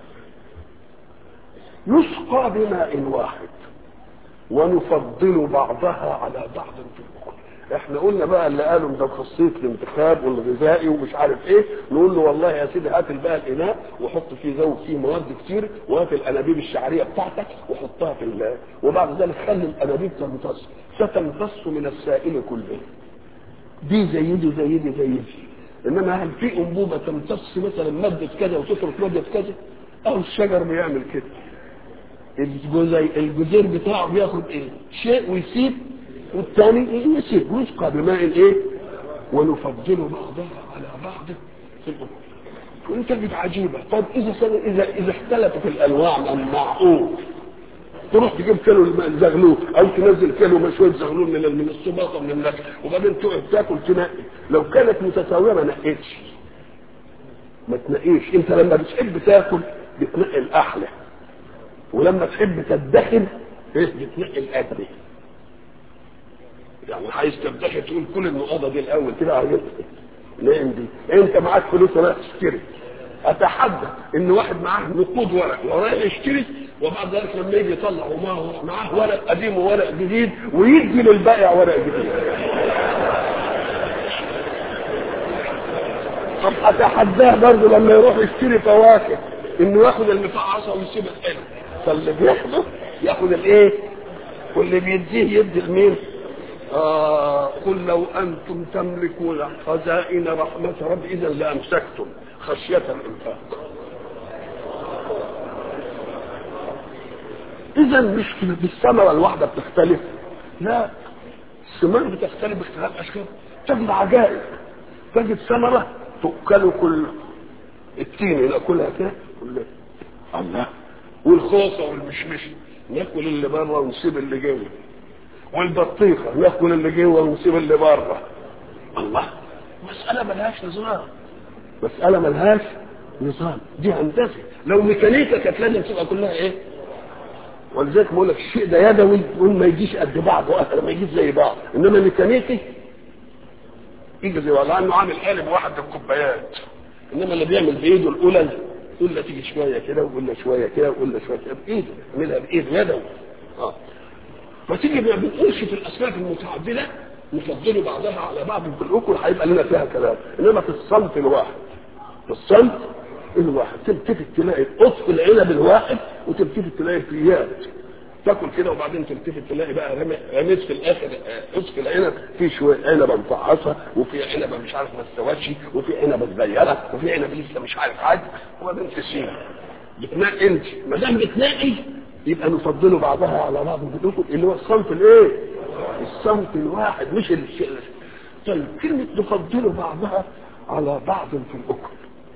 يسقى بماء واحد ونفضل بعضها على بعض في الاخرى احنا قلنا بقى اللي قالوا ده خاصيه الانتخاب والغذائي ومش عارف ايه نقول له والله يا سيدي هات بقى الاناء وحط فيه زوج فيه مواد كتير وهات الانابيب الشعريه بتاعتك وحطها في الله وبعد ذلك خلي الانابيب تمتص ستمتص من السائل كله دي زي دي زي دي زي دي انما هل في انبوبه تمتص مثلا ماده كذا وتترك ماده كذا او الشجر بيعمل كده الجزي الجزير بتاعه بياخد ايه شيء ويسيب والثاني يسيب ويسقى بماء ايه ونفضل بعضها على بعض في الامور وانت تجد عجيبه طب اذا اذا اذا اختلفت الانواع من معقول تروح تجيب كيلو زغلول او تنزل كيلو مشويه زغلول من من السباطه من النخل وبعدين تقعد تاكل تنقي لو كانت متساويه ما نقيتش ما تنقيش انت لما بتحب تاكل بتنقي الاحلى ولما تحب تدخن ايه بتنقي الادنى يعني عايز تدخن تقول كل النقاضه دي الاول كده عجبتك نعم دي انت معاك فلوس ولا تشتري اتحدى ان واحد معاه نقود ورق ورايح يشتري وبعد ذلك لما يجي يطلع ومعه معاه ورق قديم وورق جديد ويدي للبائع ورق جديد طب اتحداه برضه لما يروح يشتري فواكه انه ياخد المفعصه ويسيب الحلو فاللي بياخده ياخد الايه واللي بيديه يدي لمين آه قل لو انتم تملكون خزائن رحمه رب اذا لامسكتم خشيه الانفاق اذا مش بالثمره الواحده بتختلف لا الثمار بتختلف باختلاف اشكال تجد عجائب تجد ثمره تؤكل كل التين ناكلها كده كلها الله والخوصه والمشمش ناكل اللي بره ونسيب اللي جوه والبطيخه ناكل اللي جوه ونسيب اللي بره الله مساله ملهاش نظام مساله ملهاش نظام دي هندسه لو ميكانيكا كانت لازم تبقى كلها ايه ولذلك بقول لك الشيء ده يدوي يقول ما يجيش قد بعضه أهلا ما يجيش زي بعض انما ميكانيكي يجي زي بعض لانه عامل قالب واحد الكوبايات انما اللي بيعمل بايده الاولى يقول له تيجي شويه كده ويقول له شويه كده ويقول له شويه كده بايده يعملها بايده يدوي اه فتيجي ما بنقولش في الاسباب المتعدده نفضل بعضها على بعض في الاكل هيبقى لنا فيها كلام انما في الصنف الواحد في الصنف الواحد تلتفت تلاقي قطف العنب الواحد وتلتفت تلاقي فيات تاكل كده وبعدين تلتفت تلاقي بقى رمي رميت في الاخر قطف العنب في شويه عنبه مفعصه وفي عنبه مش عارف ما استوتش وفي عنبه صغيره وفي عنبه لسه مش عارف حاجه وبعدين تسيب بتنقي انت ما دام بتنقي يبقى نفضله بعضها على بعض بدوكم اللي هو الصنف الايه؟ الصنف الواحد مش الشيء طيب كلمه نفضله بعضها على بعض في الاكل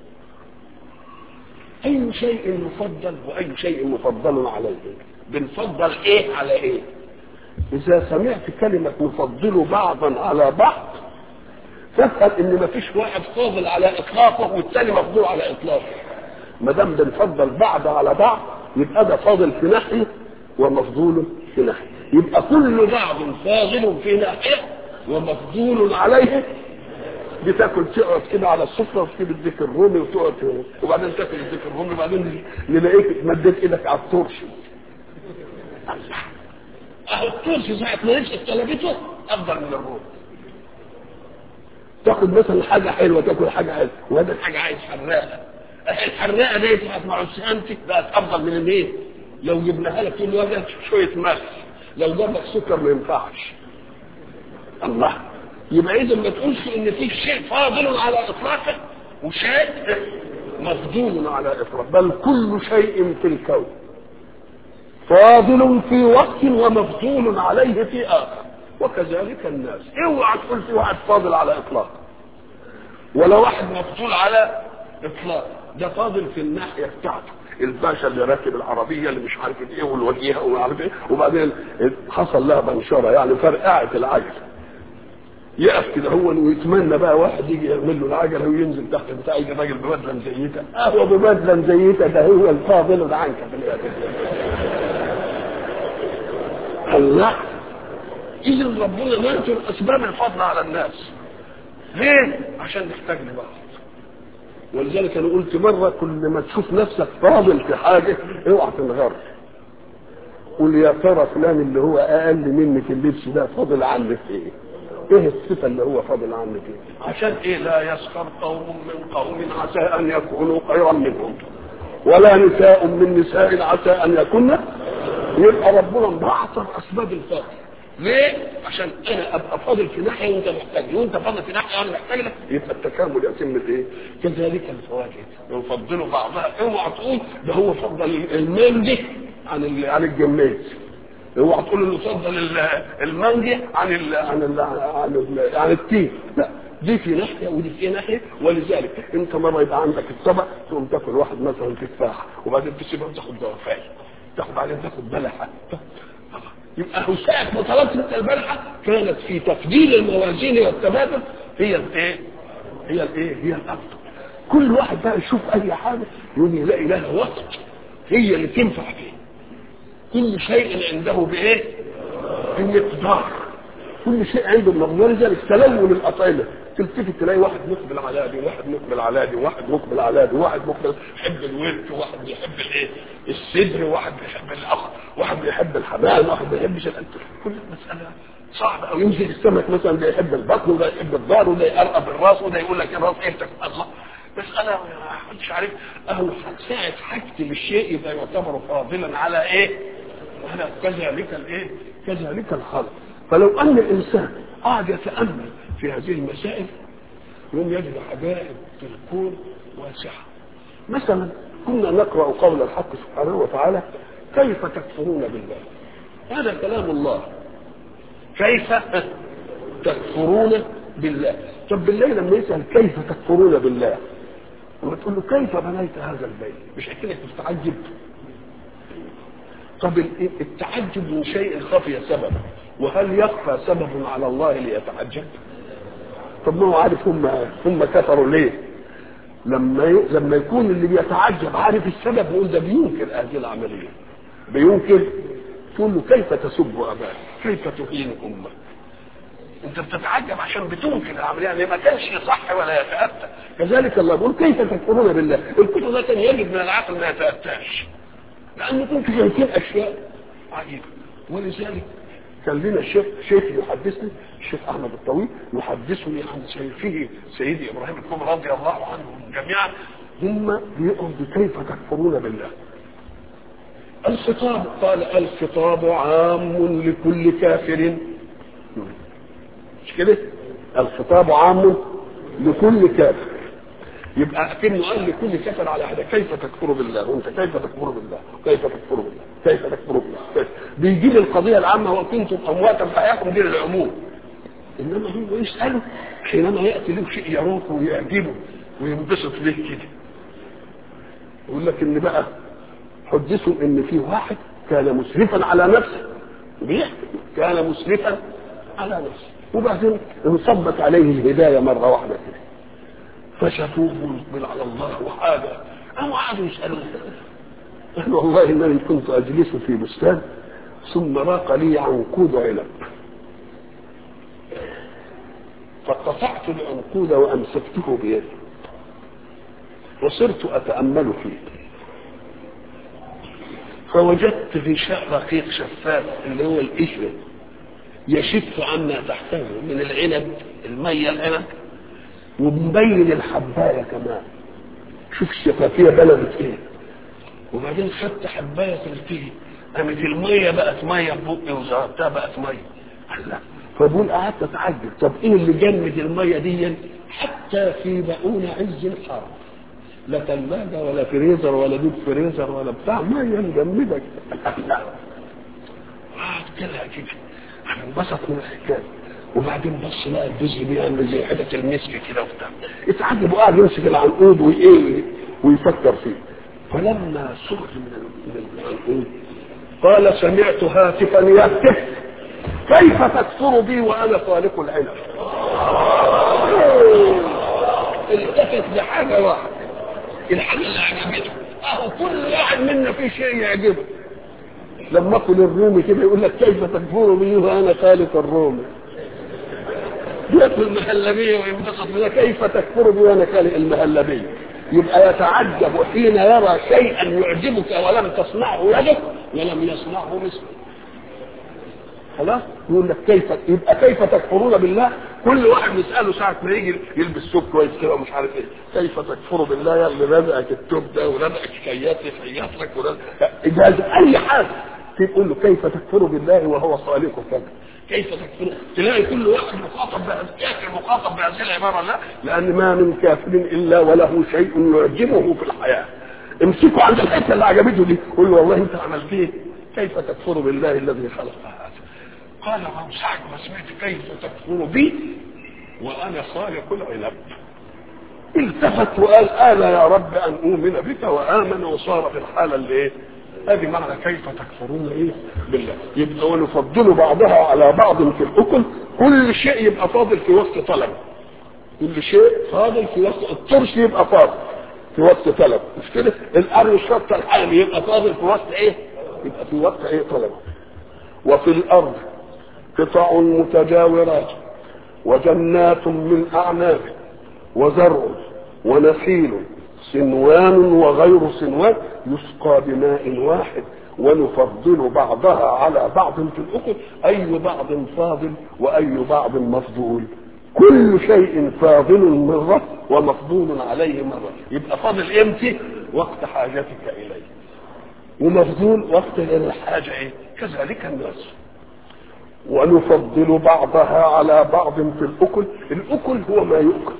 اي شيء مفضل واي شيء مفضل عليه بنفضل ايه على ايه اذا سمعت كلمة نفضل بعضا على بعض تفهم ان مفيش واحد فاضل على اطلاقه والثاني مفضول على اطلاقه ما دام بنفضل بعض على بعض يبقى ده فاضل في ناحيه ومفضول في ناحيه يبقى كل بعض فاضل في ناحيه ومفضول عليه بتاكل تقعد كده على السفره وتجيب الديك الرومي وتقعد وبعدين تاكل الديك الرومي وبعدين نلاقيك مديت ايدك على الترش الله اهو الترش ساعه ما نفسك طلبته افضل من الرومي تاخد مثلا حاجه حلوه تاكل حاجه حلوه وهذا حاجه عايز حراقه الحراقه ديت مع عسانتك بقت افضل من الايه؟ لو جبناها لك تقول له شويه ملح لو جاب لك سكر ما ينفعش الله يبقى اذا ما تقولش ان في شيء فاضل على اطلاقه وشيء مفضول على اطلاقه بل كل شيء في الكون فاضل في وقت ومفضول عليه في اخر وكذلك الناس اوعى تقول في واحد فاضل على اطلاق ولا واحد مفضول على اطلاق ده فاضل في الناحيه بتاعته الباشا اللي راكب العربيه اللي مش عارف ايه والوجيهه ومش عارف ايه وبعدين حصل لها بنشره يعني فرقعت العجل يقف كده هو ويتمنى بقى واحد يجي يعمل له العجله وينزل تحت بتاع يجي راجل ببدله مزيته اهو ببدله مزيته ده هو الفاضل عنك في الآخر. الله اذا ربنا ما ينشر اسباب الفضل على الناس ليه؟ عشان نحتاج لبعض ولذلك انا قلت مره كل ما تشوف نفسك فاضل في حاجه اوعى تنغر قول يا ترى فلان اللي هو اقل مني في اللبس ده فاضل عني في ايه؟ ايه الصفه اللي هو فاضل عني فيها؟ عشان ايه لا يسخر قوم من قوم عسى ان يكونوا خيرا منهم ولا نساء من نساء عسى ان يكن يبقى ربنا بعثر اسباب الفضل ليه؟ عشان انا ابقى فاضل في ناحيه وانت محتاج وانت فاضل في ناحيه وانا محتاج لك يبقى التكامل يتم ايه؟ كذلك الفواكه يفضلوا بعضها اوعى تقول ده هو فضل المانجي عن عن الجماز اوعى تقول انه فضل المانجي عن ال عن ال عن, ال عن التين لا دي في ناحيه ودي في ناحيه ولذلك انت مره يبقى عندك الطبق تقوم تاكل واحد مثلا تفاح وبعدين تسيبها تاخد ضعفايه تاخد بعدين تاخد بلحه يبقى هو ساعة ما طلبت انت البلحة كانت في تفضيل الموازين والتبادل هي الايه؟ هي الايه؟ هي الافضل. كل واحد بقى يشوف اي حاجة يقول يلاقي لها وقت هي اللي تنفع فيه. كل شيء عنده بايه؟ بمقدار. كل شيء عنده بمقدار ولذلك تلون الاطعمة تلتفت تلاقي واحد مقبل على دي واحد مقبل على دي واحد مقبل على دي واحد مقبل يحب الورك وواحد بيحب الايه الصدر وواحد بيحب الاخ واحد بيحب الحمام واحد ما بيحبش الانتر كل مساله صعبه او يمسك السمك مثلا ده يحب البطن وده يحب الظهر وده يقرب الراس وده يقول لك الراس ايه الله بس انا ما حدش عارف اهو ساعه حاجتي بالشيء يبقى يعتبر فاضلا على ايه؟ على كذلك الايه؟ كذلك الخلق فلو ان الانسان قعد يتامل في هذه المسائل يوم يجد عجائب في الكون واسعة مثلا كنا نقرأ قول الحق سبحانه وتعالى كيف تكفرون بالله هذا كلام الله كيف تكفرون بالله طب بالله لما يسأل كيف تكفرون بالله لما تقول له كيف بنيت هذا البيت مش هيك انك تستعجب طب التعجب من شيء خفي سببه وهل يخفى سبب على الله ليتعجب طب ما هو عارف هم هم كفروا ليه لما ي... لما يكون اللي بيتعجب عارف السبب يقول ده بينكر هذه العمليه بينكر تقول له كيف تسب اباك كيف تهين امك انت بتتعجب عشان بتنكر العمليه يعني ما كانش صح ولا يتاتى كذلك الله يقول كيف تكفرون بالله الكفر ده كان يجب من العقل ما يتاتاش لان كنت شايفين اشياء عجيبه ولذلك كان لنا شيخ شيخ يحدثني الشيخ احمد الطويل يحدثني عن شيخه سيدي ابراهيم الكوم رضي الله عنهم جميعا هم بيقروا كيف تكفرون بالله الخطاب قال الخطاب عام لكل كافر مش كده الخطاب عام لكل كافر يبقى اكنه قال لكل كافر على حدا كيف تكفر بالله وانت كيف تكفر بالله كيف تكفر بالله كيف تكفر بالله كيف بيجيب القضيه العامه وكنتم امواتا فاحياكم دي للعموم انما هو يساله حينما ياتي له شيء يروق ويعجبه وينبسط به كده يقول لك ان بقى حدثوا ان في واحد كان مسرفا على نفسه بيحكي كان مسرفا على نفسه وبعدين انصبت عليه الهدايه مره واحده كده فشافوه مقبل على الله وحاجه قاموا قعدوا يسالوه قال والله انني كنت اجلس في بستان ثم راق لي عنقود عنب فقطعت العنقود وامسكته بيدي وصرت اتامل فيه فوجدت في شيء رقيق شفاف اللي هو القشره يشف عما تحته من العنب الميه العنب ومبين الحبايه كمان شوف الشفافيه بلغت ايه وبعدين خدت حبايه تلتهي قامت الميه بقت ميه ببقي وزربتها بقت ميه الله فبقول قعدت اتعجب طب ايه اللي جمد الميه دي حتى في بقون عز الحر لا ثلاجة ولا فريزر ولا ديب فريزر ولا بتاع ميه مجمدك لا قعد كده كده انا انبسط من الحكايه وبعدين بص لقى الجزء بيعمل زي حته المسك كده وبتاع اتعجب وقعد يمسك العنقود وايه ويفكر فيه فلما سئل من العنقود قال سمعت هاتفا يهتف كيف تكفر بي وانا خالق العنب التفت لحاجه واحده الحاجه اللي عجبته اهو كل واحد منا في شيء يعجبه لما اكل الرومي كده يقول لك كيف تكفر بي وانا خالق الرومي ياكل مهلبيه وينبسط بها كيف تكفر بي وانا خالق المهلبيه يبقى يتعجب حين يرى شيئا يعجبك ولم تصنعه يدك ولم يصنعه مثلك خلاص يقول لك كيف يبقى كيف تكفرون بالله كل واحد يساله ساعه ما يجي يلبس ثوب كويس كده ومش عارف ايه كيف تكفر بالله يا اللي رزقك الثوب ده ورزقك خياط يخيط لك اجازه اي حاجه تقول له كيف تكفر بالله وهو خالقك كيف تكفر تلاقي كل واحد مخاطب كافر مخاطب بهذه العباره لا لان ما من كافر الا وله شيء يعجبه في الحياه امسكوا عند الحته اللي عجبته دي قول له والله انت عملت ايه كيف تكفر بالله الذي خلق هذا قال ما ساعة ما سمعت كيف تكفر بي وانا خالق العنب التفت وقال انا يا رب ان اؤمن بك وامن وصار في الحاله اللي ايه ادي معنى كيف تكفرون ايه بالله يبقى ونفضل بعضها على بعض في الاكل كل شيء يبقى فاضل في وقت طلب كل شيء فاضل في وقت الطرش يبقى فاضل في وقت طلب مش كده الارض الشط الحامي يبقى فاضل في وقت ايه يبقى في وقت ايه طلب وفي الارض قطع متجاورات وجنات من اعناب وزرع ونخيل سنوان وغير سنوان يسقى بماء واحد ونفضل بعضها على بعض في الاكل اي بعض فاضل واي بعض مفضول كل شيء فاضل مرة ومفضول عليه مرة يبقى فاضل امتى وقت حاجتك اليه ومفضول وقت الحاجة ايه كذلك الناس ونفضل بعضها على بعض في الاكل الاكل هو ما يؤكل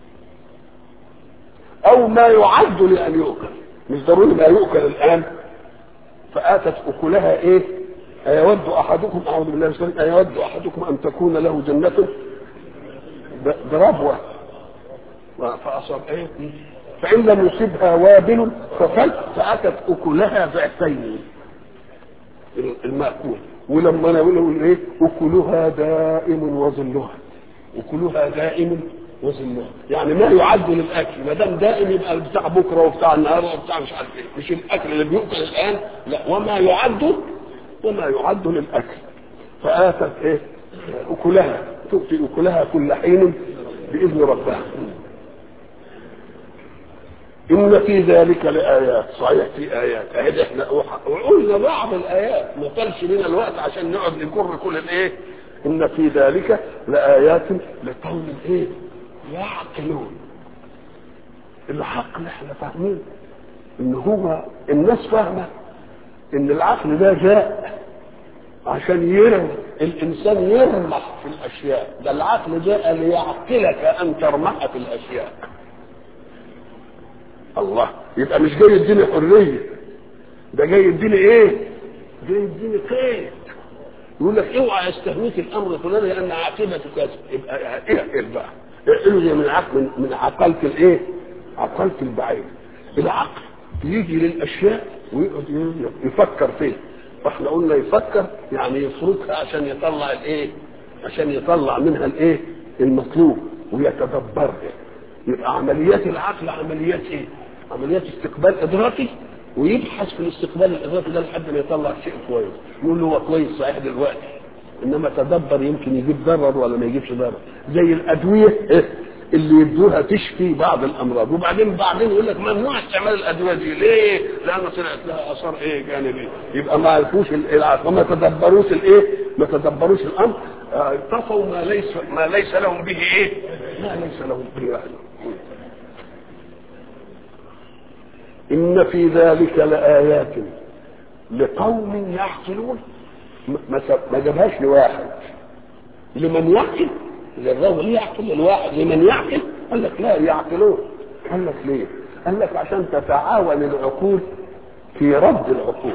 او ما يعد لان يؤكل مش ضروري ما يؤكل الان فاتت اكلها ايه ايود احدكم اعوذ بالله من الشيطان ايود احدكم ان تكون له جنه بربوه فاصاب ايه فان لم يصبها وابل ففل فاتت اكلها ضعفين المأكول ولما انا اقول ايه اكلها دائم وظلها اكلها دائم وظلها يعني ما يعد للاكل ما دام دائم يبقى بتاع بكره وبتاع النهارده وبتاع مش عارف ايه مش الاكل اللي بيؤكل الان لا وما يعد وما يعد للاكل فاتت ايه اكلها تؤتي اكلها كل حين باذن ربها إن في ذلك لآيات صحيح في آيات أهد إحنا وقلنا بعض الآيات ما طالش لنا الوقت عشان نقعد نكر كل الإيه إن في ذلك لآيات لقوم إيه يعقلون العقل إحنا فاهمين إن هو الناس فاهمة إن العقل ده جاء عشان يرمي الإنسان يرمح في الأشياء ده العقل جاء ليعقلك أن ترمح في الأشياء الله يبقى مش جاي يديني حريه ده جاي يديني ايه جاي يديني قيد يقول لك اوعى يستهويك الامر الفلاني لان عاقبته كذا يبقى اعقل بقى الغي من عقل من, من عقلة الايه عقلة البعير العقل يجي للاشياء ويقعد يفكر فيها فاحنا قلنا يفكر يعني يفركها عشان يطلع الايه عشان يطلع منها الايه المطلوب ويتدبرها يبقى عمليات العقل عمليات ايه عمليات استقبال ادراكي ويبحث في الاستقبال الادراكي ده لحد ما يطلع شيء كويس يقول له هو كويس صحيح دلوقتي انما تدبر يمكن يجيب ضرر ولا ما يجيبش ضرر زي الادويه اللي يدوها تشفي بعض الامراض وبعدين بعدين يقول لك ممنوع استعمال الادويه دي ليه؟ لان طلعت لها اثار ايه جانبي يبقى ما عرفوش العقل وما تدبروش الايه؟ ما تدبروش الامر طفوا ما ليس ما ليس لهم به ايه؟ ما ليس لهم به علم إن في ذلك لآيات لقوم يعقلون ما جابهاش لواحد لمن يعقل للرجل يعقل الواحد لمن يعقل قال لك لا يعقلون قال لك ليه؟ قال لك عشان تتعاون العقول في رد العقول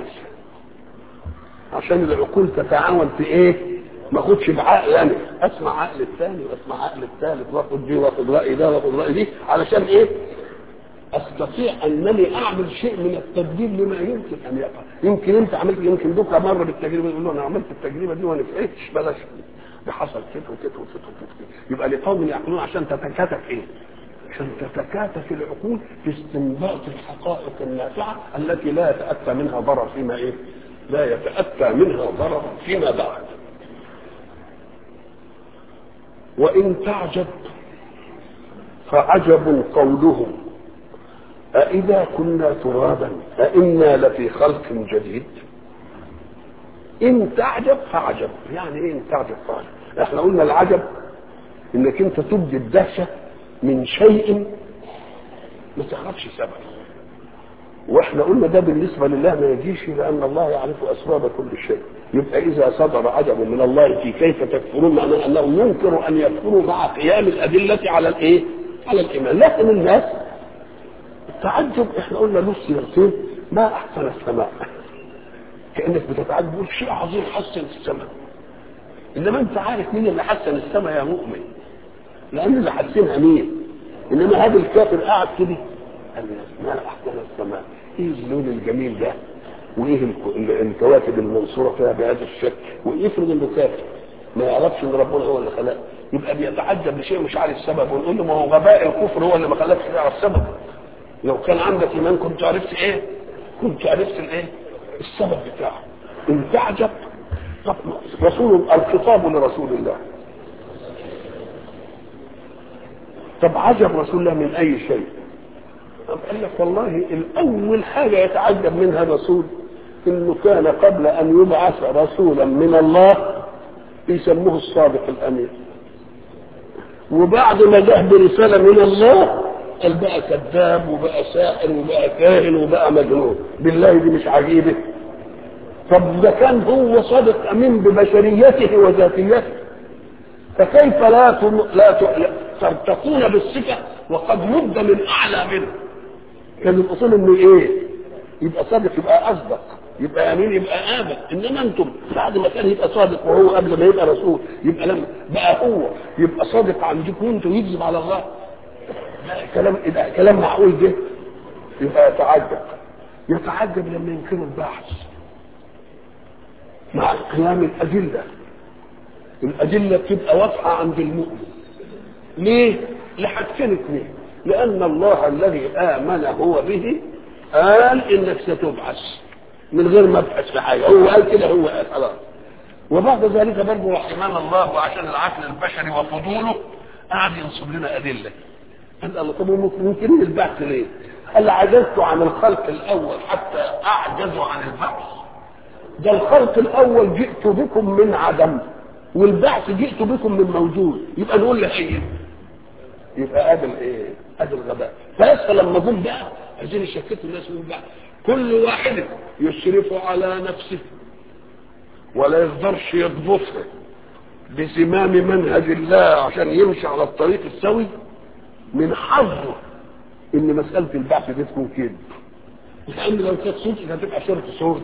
عشان العقول تتعاون في ايه؟ ما اخدش بعقل انا اسمع عقل الثاني واسمع عقل الثالث واخد دي واخد راي ده واخد راي دي علشان ايه؟ استطيع انني اعمل شيء من التدبير لما يمكن ان يقع يمكن انت عملت يمكن بكره مره بالتجربه يقول له انا عملت التجربه دي وما نفعتش بلاش ده حصل كده وكده وكده وكده يبقى لقوم يعقلون عشان تتكاتف ايه؟ عشان تتكاتف العقول في استنباط الحقائق النافعه التي لا يتاتى منها ضرر فيما ايه؟ لا يتاتى منها ضرر فيما بعد. وان تعجب فعجب قولهم أإذا كنا ترابا أإنا لفي خلق جديد إن تعجب فعجب يعني إيه إن تعجب فعجب إحنا قلنا العجب إنك أنت تبدي الدهشة من شيء ما تعرفش سبب واحنا قلنا ده بالنسبه لله ما يجيش لان الله يعرف اسباب كل شيء يبقى اذا صدر عجب من الله في كيف تكفرون معناه انه ينكر ان يكفروا مع قيام الادله على الايه؟ على الايمان لكن الناس التعجب احنا قلنا له صيغتين ما احسن السماء كانك بتتعجب تقول شيء عظيم حسن السماء انما انت عارف مين اللي حسن السماء يا مؤمن لان اللي حسنها مين انما هذا الكافر قاعد كده قال ما احسن السماء ايه اللون الجميل ده وايه الكواكب المنصوره فيها بهذا الشكل ويفرض انه كافر ما يعرفش ان ربنا هو اللي خلقه يبقى بيتعجب لشيء مش عارف السبب ونقول له ما هو غباء الكفر هو اللي ما خلاكش تعرف السبب لو كان عندك ايمان كنت عرفت ايه كنت عرفت الايه السبب بتاعه ان تعجب طب رسول الخطاب لرسول الله طب عجب رسول الله من اي شيء طب قال لك والله الاول حاجه يتعجب منها الرسول انه كان قبل ان يبعث رسولا من الله يسموه الصادق الامين وبعد ما جه برساله من الله قال بقى كذاب وبقى ساحر وبقى كاهن وبقى مجنون بالله دي مش عجيبه طب ده كان هو صادق امين ببشريته وذاتيته فكيف لا تم... لا ترتقون بالصفه وقد يبدى من اعلى منه كان الاصول انه ايه يبقى صادق يبقى اصدق يبقى امين يبقى امن انما انتم بعد ما كان يبقى صادق وهو قبل ما يبقى رسول يبقى لما بقى هو يبقى صادق عندكم انتم يكذب على الله كلام ده كلام معقول ده يبقى يتعجب يتعجب لما ينكروا البحث مع قيام الأدلة الأدلة بتبقى واضحة عند المؤمن ليه؟ لحاجتين اثنين لأن الله الذي آمن هو به قال إنك ستبعث من غير ما ابحث في حاجة هو قال كده هو قال خلاص وبعد ذلك برضه رحمنا الله وعشان العقل البشري وفضوله قعد ينصب لنا أدلة قال الله طب ممكن البحث ليه؟ قال عجزت عن الخلق الأول حتى أعجز عن البحث ده الخلق الأول جئت بكم من عدم والبعث جئت بكم من موجود يبقى نقول له ايه يبقى ادم ايه ادم الغباء فيسأل لما جم بقى عايزين يشككوا الناس من بعض كل واحد يشرف على نفسه ولا يقدرش يضبطها بزمام منهج الله عشان يمشي على الطريق السوي من حظه ان مسألة البعث دي تكون كده لان لو كانت صوت هتبقى صورة صورة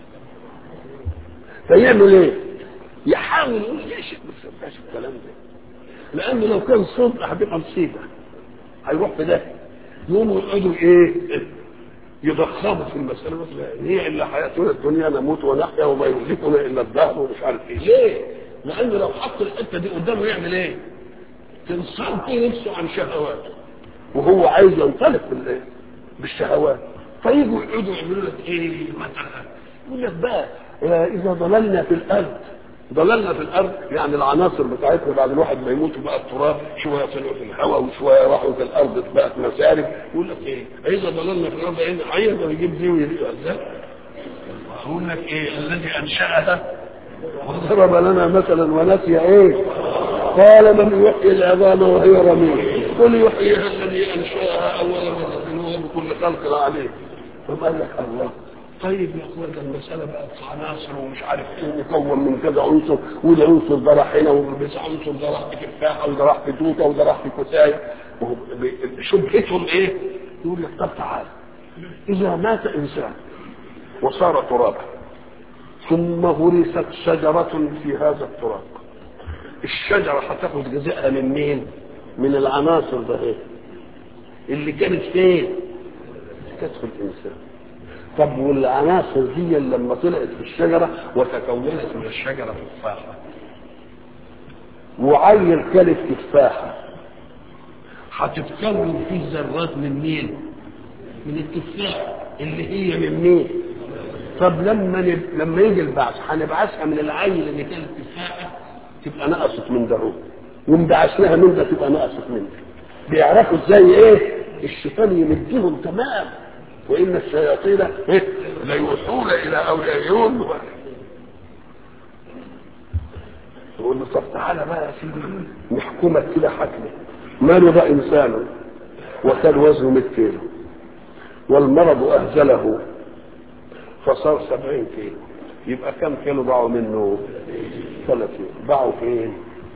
فيعمل ايه؟ يحاول يقول ليش ما تصدقش الكلام ده لانه لو كان صدق هتبقى مصيبه هيروح في ده يقوموا يقعدوا ايه يضخموا في المساله مثلا هي الا حياتنا الدنيا نموت ونحيا وما يهلكنا الا الدهر ومش عارف ايه ليه؟ لانه لو حط الحته دي قدامه يعمل ايه؟ تنصرف نفسه عن شهواته وهو عايز ينطلق بالايه؟ بالشهوات فيجوا يقعدوا يعملوا لك ايه مثلا يقول لك بقى اذا ضللنا في الارض ضللنا في الارض يعني العناصر بتاعتنا بعد الواحد ما يموت بقى التراب شويه طلعوا في الهواء وشويه راحوا في الارض بقت مسارب يقول لك ايه اذا ضللنا في الارض عين عين يجيب دي ويجيب ازاي يقول لك ايه الذي انشاها وضرب لنا مثلا ونسي ايه قال من يحيي العظام وهي رميم قل يحييها الذي انشاها اول مره وهو بكل خلق عليه ثم قال لك الله طيب يا اخوان ده المساله بقت عناصر ومش عارف ايه مكون من كذا عنصر والعنصر ده راح هنا وبس عنصر ده راح في تفاحه وده راح في توته وده راح في كتايه شبهتهم ايه؟ يقول لك طب تعال اذا مات انسان وصار ترابا ثم غرست شجره في هذا التراب الشجره هتاخد جزاءها من مين؟ من العناصر ده ايه؟ اللي كانت فين؟ كانت في الانسان طب والعناصر دي لما طلعت في الشجره وتكونت من الشجره تفاحه وعيل كلت تفاحه هتتكون فيه ذرات من مين؟ من التفاح اللي هي من مين؟ طب لما نب... لما يجي البعث هنبعثها من العيل اللي كانت تفاحه تبقى نقصت من ده ونبعثناها من ده تبقى نقصت من ده بيعرفوا ازاي ايه؟ الشيطان يمدهم تمام وان الشياطين ليوحون الى اوليائهم يقول له طب تعالى بقى يا سيدي نحكمك كده حكمه ماله ده انسان وكان وزنه 100 كيلو والمرض اهزله فصار 70 كيلو يبقى كم كيلو ضاعوا منه 30 ضاعوا فين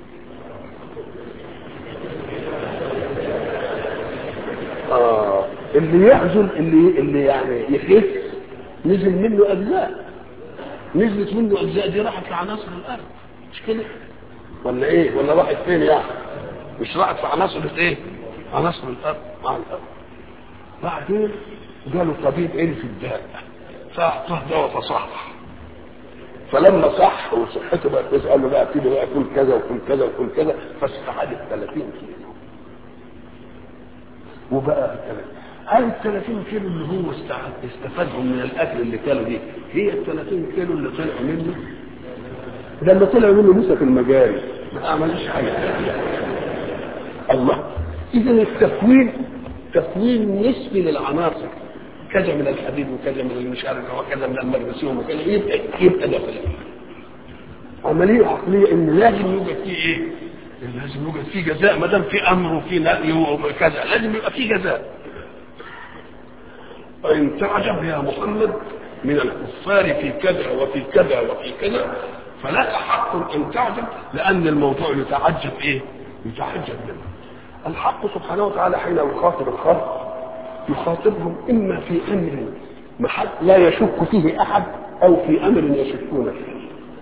آه اللي يحزن اللي اللي يعني يخف نزل منه اجزاء نزلت منه اجزاء دي راحت لعناصر الارض مش كده ولا ايه ولا راحت فين يعني مش راحت في عناصر ايه عناصر الارض مع الارض بعدين قالوا طبيب عرف الداء فاعطاه دواء فصح فلما صح وصحته بقت كويسه قال له بقى ابتدي بقى كل كذا وكل كذا وكل كذا فاستعادت 30 كيلو وبقى 30 هل ال 30 كيلو اللي هو استفادهم من الاكل اللي كانوا دي هي ال 30 كيلو اللي طلعوا منه ده اللي طلعوا منه لسه في المجاري ما عملش حاجه الله اذا التكوين تكوين نسبي للعناصر كذا من الحديد وكذا من المش عارف وكذا من المغنيسيوم وكذا يبقى يبقى ده عمليه عقليه ان لازم يوجد فيه ايه؟ لازم يوجد فيه جزاء ما دام في امر وفي نهي وكذا لازم يبقى فيه جزاء فإن تعجب يا محمد من الكفار في كذا وفي كذا وفي كذا فلك حق أن تعجب لأن الموضوع يتعجب إيه؟ يتعجب منه الحق سبحانه وتعالى حين يخاطب الخلق يخاطبهم إما في أمر محل لا يشك فيه أحد أو في أمر يشكون فيه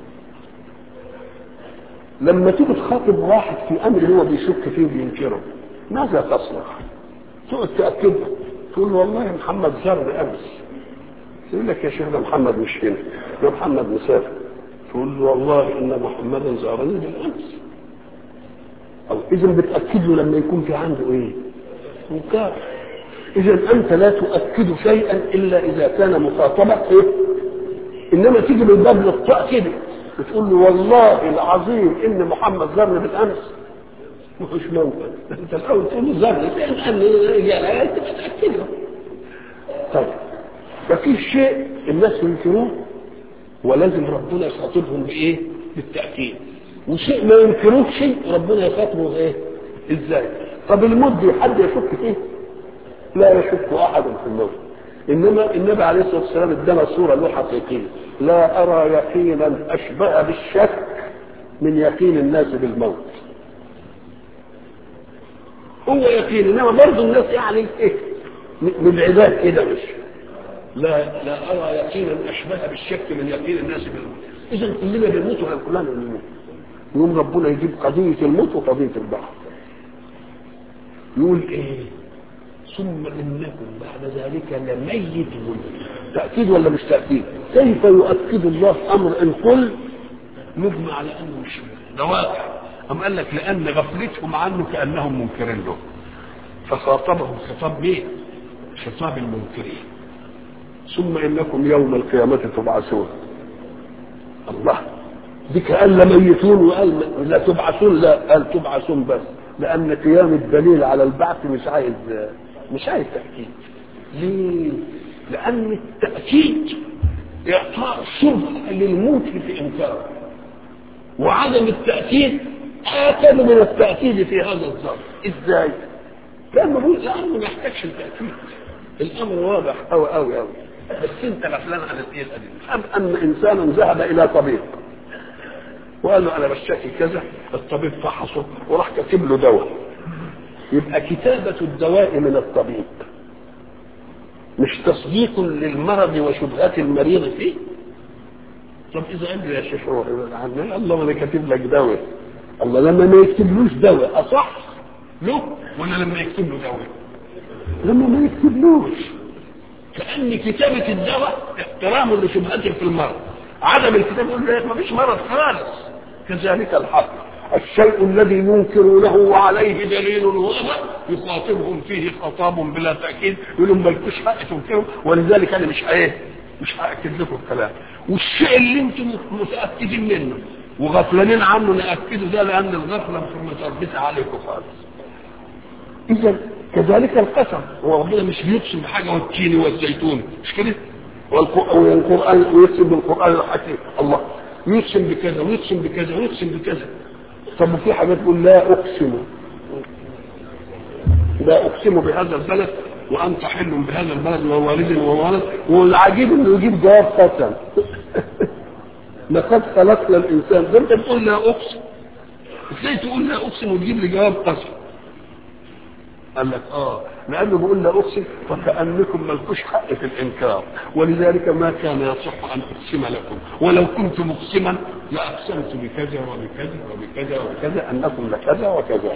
لما تيجي تخاطب واحد في أمر هو بيشك فيه وبينكره ماذا تصنع؟ تقعد تأكده تقول له والله محمد زر امس يقول لك يا شيخ ده محمد مش هنا ده محمد مسافر تقول له والله ان محمدا زارني بالامس او اذا بتاكد له لما يكون في عنده ايه انكار اذا انت لا تؤكد شيئا الا اذا كان مخاطبك ايه انما تيجي من باب الاخطاء كده بتقول له والله العظيم ان محمد زارني بالامس مش ممكن انت الاول تقول له زارني لان انت بتاكد له طيب ففي شيء الناس ينكروه ولازم ربنا يخاطبهم بايه؟ بالتاكيد وشيء ما ينكروه شيء ربنا يخاطبه بايه؟ ازاي؟ طب الموت دي حد يشك فيه؟ لا يشك احد في الموت انما النبي عليه الصلاه والسلام ادانا صوره له حقيقيه لا ارى يقينا اشبه بالشك من يقين الناس بالموت هو يقين انما برضه الناس يعني ايه من عباد كده مش لا لا ارى يقينا اشبه بالشك من يقين الناس بالموت اذا كلنا بنموت ولا كلنا بنموت يوم ربنا يجيب قضيه الموت وقضيه البعث يقول ايه ثم انكم بعد ذلك لميتون تاكيد ولا مش تاكيد كيف يؤكد الله امر ان كل مجمع على انه مش ده واقع أم قال لك لأن غفلتهم عنه كأنهم منكرين له فخاطبهم خطاب مين؟ خطاب المنكرين ثم إنكم يوم القيامة تبعثون الله دي كأن ميتون وقال لا تبعثون لا قال تبعثون بس لأن قيام الدليل على البعث مش عايز مش عايز تأكيد ليه؟ لأن التأكيد إعطاء شبهة للموت في إنكاره وعدم التأكيد آكد من التأكيد في هذا الظرف إزاي؟ لأنه بيقول الأمر ما يحتاجش التأكيد الأمر واضح أوي أوي أوي بس أنت غفلان عن الإيه القديم أم أن إنسانا ذهب إلى طبيب وقال له أنا بشتكي كذا الطبيب فحصه وراح كاتب له دواء يبقى كتابة الدواء من الطبيب مش تصديق للمرض وشبهات المريض فيه طب اذا قال لي يا شيخ روح عني الله ما انا كاتب لك دواء الله لما ما يكتبلوش دواء اصح له ولا لما يكتب له دواء لما ما يكتبلوش كان كتابه الدواء احترام لشبهته في المرض عدم الكتاب يقول لك ما فيش مرض خالص كذلك الحق الشيء الذي ينكرونه وعليه دليل واضح يخاطبهم فيه خطاب بلا تاكيد يقول لهم مالكوش حق تنكروا ولذلك انا مش ايه مش هاكد لكم الكلام والشيء اللي انتم متاكدين منه وغفلانين عنه ناكده ده لان الغفله مش متربطه عليكم خالص اذا كذلك القسم هو ربنا مش بيقسم بحاجه والتين والزيتون مش كده والقران ويقسم بالقران الحكيم الله يقسم بكذا ويقسم بكذا ويقسم بكذا طب وفي حاجات تقول لا اقسم لا اقسم بهذا البلد وانت حل بهذا البلد ووالد وولد والعجيب انه يجيب جواب قسم لقد خلقنا الانسان ده انت بتقول لا اقسم ازاي تقول لا اقسم وتجيب لي جواب قسم قال لك اه لانه بيقول لا اقسم فكانكم ملكوش حق في الانكار ولذلك ما كان يصح ان اقسم لكم ولو كنت مقسما لاقسمت بكذا وبكذا وبكذا وبكذا انكم لكذا وكذا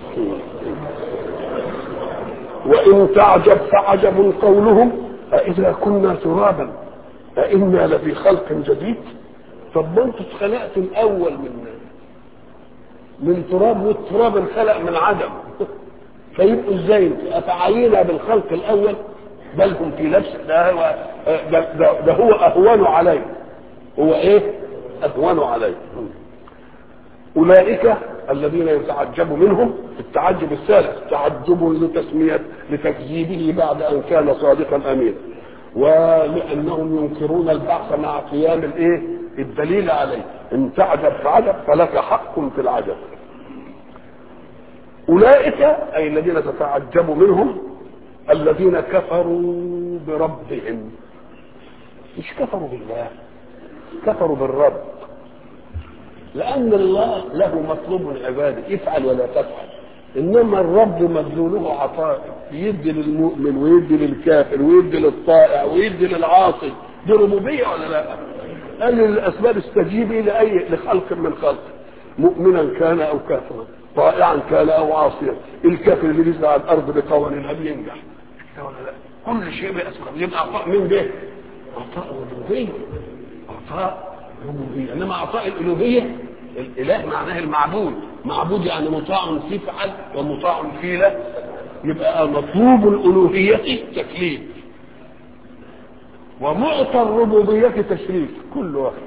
وإن تعجب فعجب قولهم أإذا كنا ترابا أإنا لفي خلق جديد طب ما انتوا اتخلقتم أول من من تراب والتراب انخلق من عدم فيبقوا ازاي أفعينا بالخلق الأول بل هم في نفس ده هو ده, ده, ده هو أهون عليه هو إيه؟ أهون عليه أولئك الذين يتعجب منهم التعجب الثالث تعجب لتسمية لتكذيبه بعد أن كان صادقا أمينا ولأنهم ينكرون البعث مع قيام الإيه؟ الدليل عليه إن تعجب فعجب فلك حق في العجب أولئك أي الذين تتعجب منهم الذين كفروا بربهم مش كفروا بالله كفروا بالرب لأن الله له مطلوب من عباده افعل ولا تفعل إنما الرب مدلوله عطاء يدي للمؤمن ويدي للكافر ويدي للطائع ويدي للعاصي دي ربوبية ولا لا؟ قال للأسباب استجيبي لأي لخلق من خلق مؤمنا كان أو كافرا طائعا كان أو عاصيا الكافر اللي بيزرع على الأرض بقوانين هل ينجح ولا لا؟ كل شيء بأسباب يبقى عطاء من ده؟ عطاء ربوبية عطاء ربوبيه انما عطاء الالوهيه الاله معناه المعبود معبود يعني مطاع في فعل ومطاع في لا يبقى مطلوب الالوهيه تكليف ومعطى الربوبيه تشريف كل واحد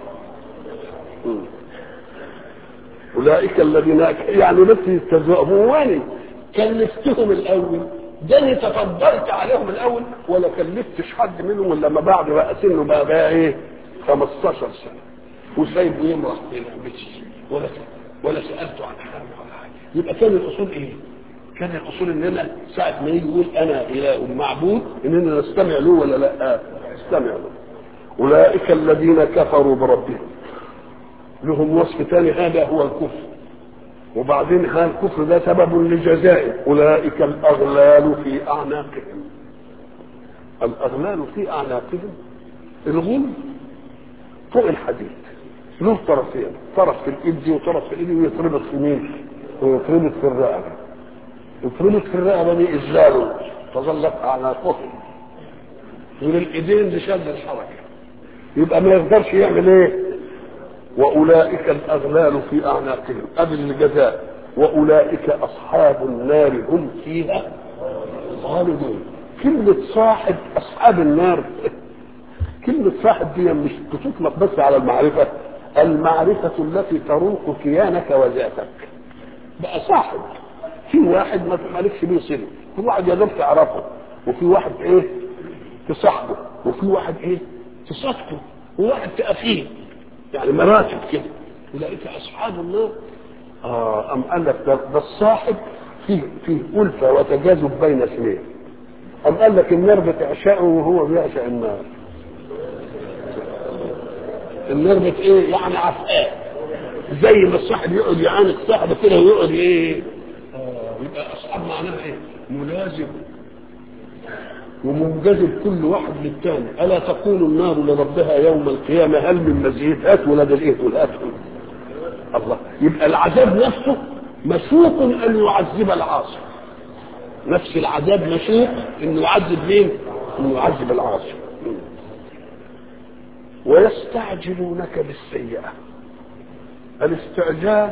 اولئك الذين يعني بس يستهزئون كلفتهم الاول ده انا تفضلت عليهم الاول ولا كلفتش حد منهم الا لما بعد بقى سنه بقى بقى ايه 15 سنه وسايبه يمرح في لعبتي ولا ولا سالته عن حاجه ولا حاجه يبقى كان الاصول ايه؟ كان الاصول اننا ساعه ما يجي يقول انا اله معبود اننا نستمع له ولا لا؟ نستمع له اولئك الذين كفروا بربهم لهم وصف ثاني هذا هو الكفر وبعدين هذا الكفر ده سبب لجزائه اولئك الاغلال في اعناقهم الاغلال في اعناقهم الغل فوق الحديد له طرفين طرف في الايد دي وطرف في الايد ويتربط في مين ويتربط في الرقبه يتربط في الرقبه دي اذلاله تظلت اعناقهم وللايدين دي شد الحركه يبقى ما يقدرش يعمل ايه واولئك الاغلال في اعناقهم ادي الجزاء واولئك اصحاب النار هم فيها خالدون كلمة صاحب أصحاب النار كلمة صاحب دي مش بتطلق بس على المعرفة المعرفة التي تروق كيانك وذاتك بقى صاحب في واحد ما مالكش بيه صله في واحد يا دوب تعرفه وفي واحد ايه تصاحبه وفي واحد ايه تصادقه وواحد تأفيه يعني مراتب كده اولئك اصحاب النار اه ام قال لك ده, ده الصاحب فيه فيه الفه وتجاذب بين اثنين ام قال لك النار بتعشقه وهو بيعشق النار النار بت ايه يعني عفقاه زي ما الصاحب يقعد يعانق صاحبه كده ويقعد ايه آه يبقى اصحاب معناها ايه ملازم ومنجذب كل واحد للثاني الا تقول النار لربها يوم القيامه هل من مزيد هات ولاد الايه والهات الله يبقى العذاب نفسه مشوق ان يعذب العاصي نفس العذاب مشوق انه يعذب مين؟ انه يعذب العاصي ويستعجلونك بالسيئه الاستعجال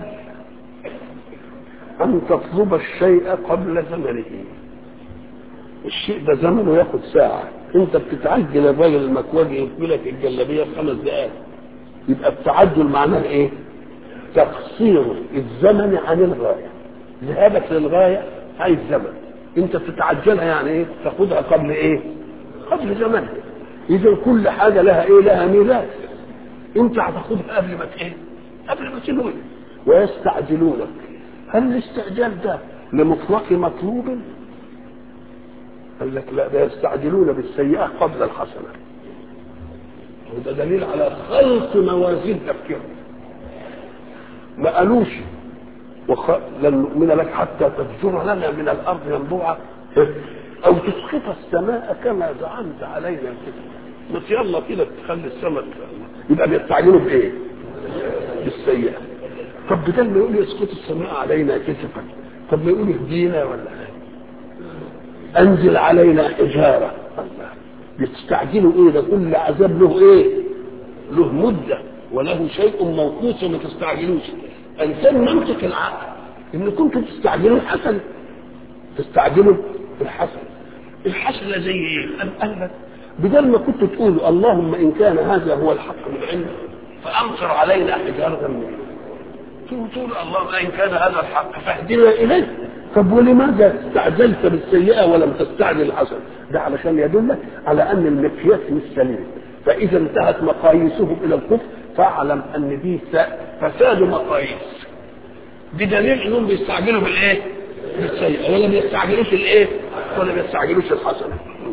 ان تطلب الشيء قبل زمنه الشيء ده زمنه ياخد ساعة انت بتتعجل الراجل المكواجي يقبلك الجلابية في خمس دقائق يبقى التعجل معناه ايه تقصير الزمن عن الغاية ذهابك للغاية هاي الزمن انت بتتعجلها يعني ايه تاخدها قبل ايه قبل زمنها اذا كل حاجة لها ايه لها ميلاد انت هتاخدها قبل ما ايه قبل ما تنوي ويستعجلونك هل الاستعجال ده لمطلق مطلوب قال لك لا ده يستعجلون بالسيئة قبل الحسنة وده دليل على خلق موازين تفكيرهم ما قالوش وخ... لن نؤمن لك حتى تفجر لنا من الارض ينبوعا او تسقط السماء كما زعمت علينا كده بس يلا كده تخلي السماء يبقى بيستعجلوا بايه؟ بالسيئة طب بدل ما يقول يسقط السماء علينا كسفا طب ما يقول اهدينا ولا حاجه انزل علينا حجاره الله بتستعجلوا ايه ده كل عذاب له ايه له مده وله شيء موقوت وما تستعجلوش انسان منطق العقل ان كنتم تستعجلوا الحسن تستعجلوا الحسن الحسنه زي ايه ام قال لك بدل ما كنتوا تقولوا اللهم ان كان هذا هو الحق من عندك فامطر علينا حجاره من تقول اللهم ان كان هذا الحق فاهدنا اليه طب ولماذا استعجلت بالسيئه ولم تستعجل الحسن؟ ده علشان يدلك على ان المقياس مش سليم فاذا انتهت مقاييسهم الى الكفر فاعلم ان دي فساد مقاييس بدليل انهم بيستعجلوا بالايه؟ بالسيئه ولا بيستعجلوش الايه؟ ولا بيستعجلوش الحسنه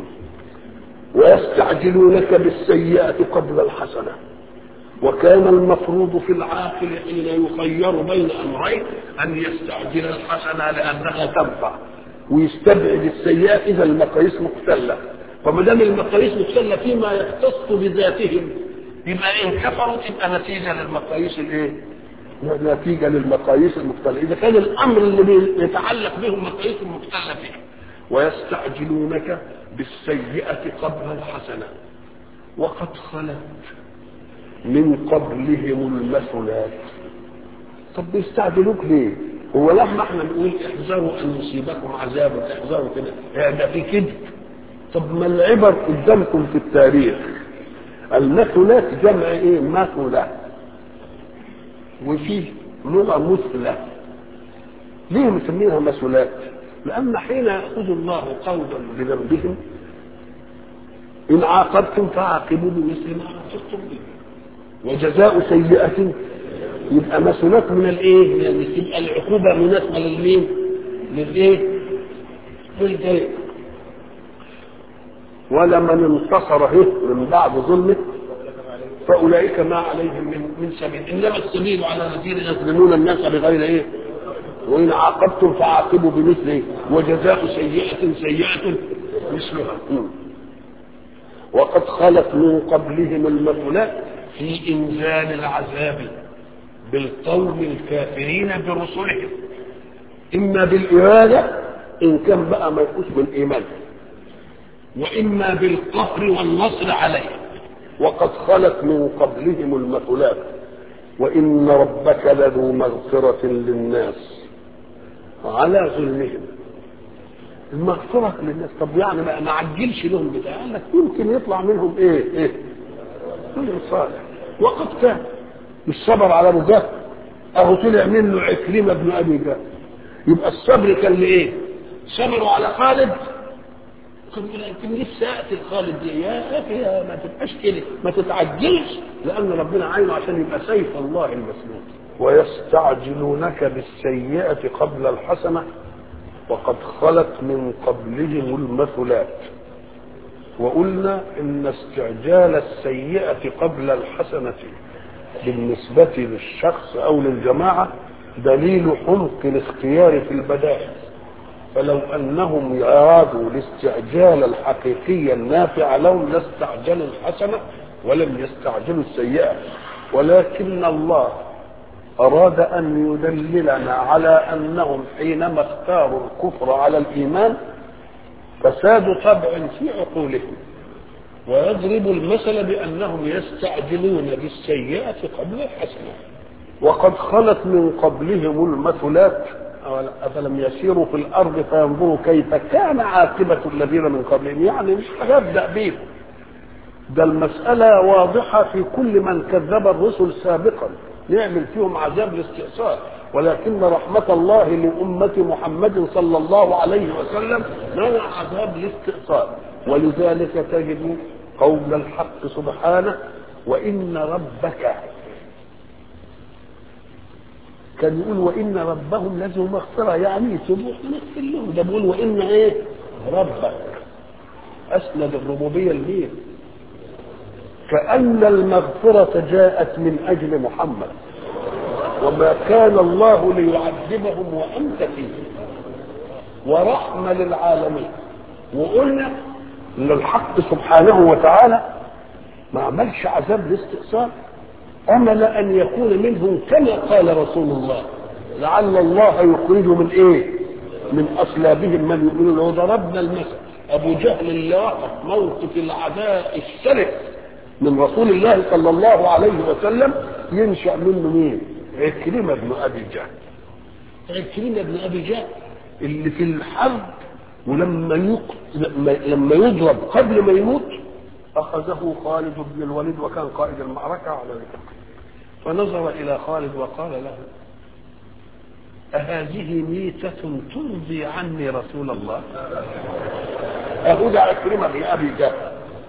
ويستعجلونك بالسيئه قبل الحسنه وكان المفروض في العاقل حين يخير بين امرين ان يستعجل الحسنه لانها تنفع ويستبعد السيئه اذا المقاييس مختله فما دام المقاييس مختله فيما يختص بذاتهم يبقى ان كفروا تبقى نتيجه للمقاييس الايه؟ نتيجه للمقاييس المختله اذا كان الامر اللي يتعلق بهم مقاييس مختله فيه ويستعجلونك بالسيئه قبل الحسنه وقد خلت من قبلهم المثلات طب بيستعجلوك ليه؟ هو لما احنا نقول احذروا ان يصيبكم عذاب احذروا كده يعني ده في كذب طب ما العبر قدامكم في التاريخ المثلات جمع ايه؟ مثلة وفيه لغة مثلة ليه مسمينها مثلات؟ لأن حين يأخذ الله قولا بذنبهم إن عاقبتم فعاقبوا بمثل ما عاقبتم به وجزاء سيئة يبقى مسؤولات من الايه؟ يعني تبقى العقوبة مناسبة للمين؟ للايه؟ للجريء ولمن انتصر هه من بعد ظلمه فاولئك ما عليهم من من سبيل انما السبيل على الذين يظلمون الناس بغير ايه؟ وان عاقبتم فعاقبوا بمثله وجزاء سيئة سيئة مثلها وقد خلت من قبلهم المثلات في انزال العذاب بالقوم الكافرين برسلهم اما بالاراده ان كان بقى ما يكونش بالايمان واما بالقهر والنصر عليهم وقد خلت من قبلهم المثلات وان ربك لذو مغفره للناس على ظلمهم المغفرة للناس طب يعني ما ما عجلش لهم بتاع قال لك يمكن يطلع منهم ايه ايه منهم صالح وقد كان مش صبر على ابو جهل اهو طلع منه عكرمه بن ابي جهل يبقى الصبر كان لايه؟ صبروا على خالد يمكن نفسي اقتل خالد دي يا اخي ما تبقاش كده ما تتعجلش لان ربنا عينه عشان يبقى سيف الله المسلول ويستعجلونك بالسيئة قبل الحسنة وقد خلت من قبلهم المثلات وقلنا ان استعجال السيئة قبل الحسنة بالنسبة للشخص او للجماعة دليل حمق الاختيار في البدائل فلو انهم ارادوا الاستعجال الحقيقي النافع لهم لاستعجلوا الحسنة ولم يستعجلوا السيئة ولكن الله أراد أن يدللنا على أنهم حينما اختاروا الكفر على الإيمان فساد طبع في عقولهم ويضرب المثل بأنهم يستعجلون بالسيئة قبل الحسنة وقد خلت من قبلهم المثلات أفلم يسيروا في الأرض فينظروا كيف كان عاقبة الذين من قبلهم يعني مش هيبدأ بيهم ده المسألة واضحة في كل من كذب الرسل سابقا نعمل فيهم عذاب الاستئصال ولكن رحمة الله لأمة محمد صلى الله عليه وسلم منع عذاب الاستئصال ولذلك تجد قول الحق سبحانه وإن ربك كان يقول وإن ربهم لذو مغفرة يعني يسيبوه نغفر لهم ده بيقول وإن إيه ربك أسند الربوبية لمين كأن المغفرة جاءت من أجل محمد وما كان الله ليعذبهم وأنت فيه ورحمة للعالمين وقلنا ان الحق سبحانه وتعالى ما عملش عذاب الاستئصال امل ان يكون منهم كما قال رسول الله لعل الله يخرج من ايه من اصلابهم من يؤمنون وضربنا المثل ابو جهل اللي وقف موقف العداء الشرس من رسول الله صلى الله عليه وسلم ينشا منه مين عكرمه بن ابي جهل عكرمه بن ابي جهل اللي في الحرب ولما يق... لما يضرب قبل ما يموت اخذه خالد بن الوليد وكان قائد المعركه على ذلك فنظر الى خالد وقال له أهذه ميتة ترضي عني رسول الله أهدى عكرمة بن أبي جهل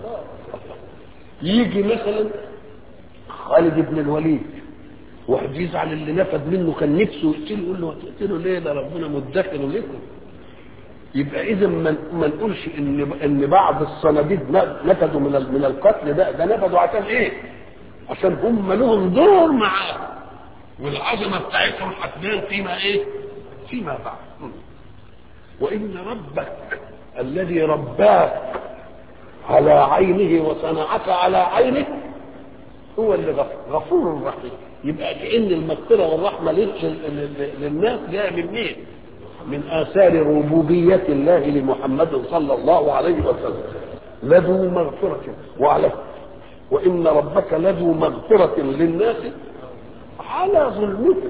يجي مثلا خالد بن الوليد واحد يزعل اللي نفد منه كان نفسه يقتله يقول له تقتله ليه ده ربنا مدخر لكم يبقى اذا ما نقولش ان ان بعض الصناديد نفدوا من من القتل ده ده نفدوا عشان ايه؟ عشان هم لهم دور معاه والعظمه بتاعتهم هتبان فيما ايه؟ فيما بعد وان ربك الذي رباك على عينه وصنعك على عينه هو اللي غفور رحيم يبقى كأن المغفرة والرحمة للناس جاية من مين؟ من آثار ربوبية الله لمحمد صلى الله عليه وسلم لذو مغفرة وعلى وان ربك لذو مغفره للناس على ظلمهم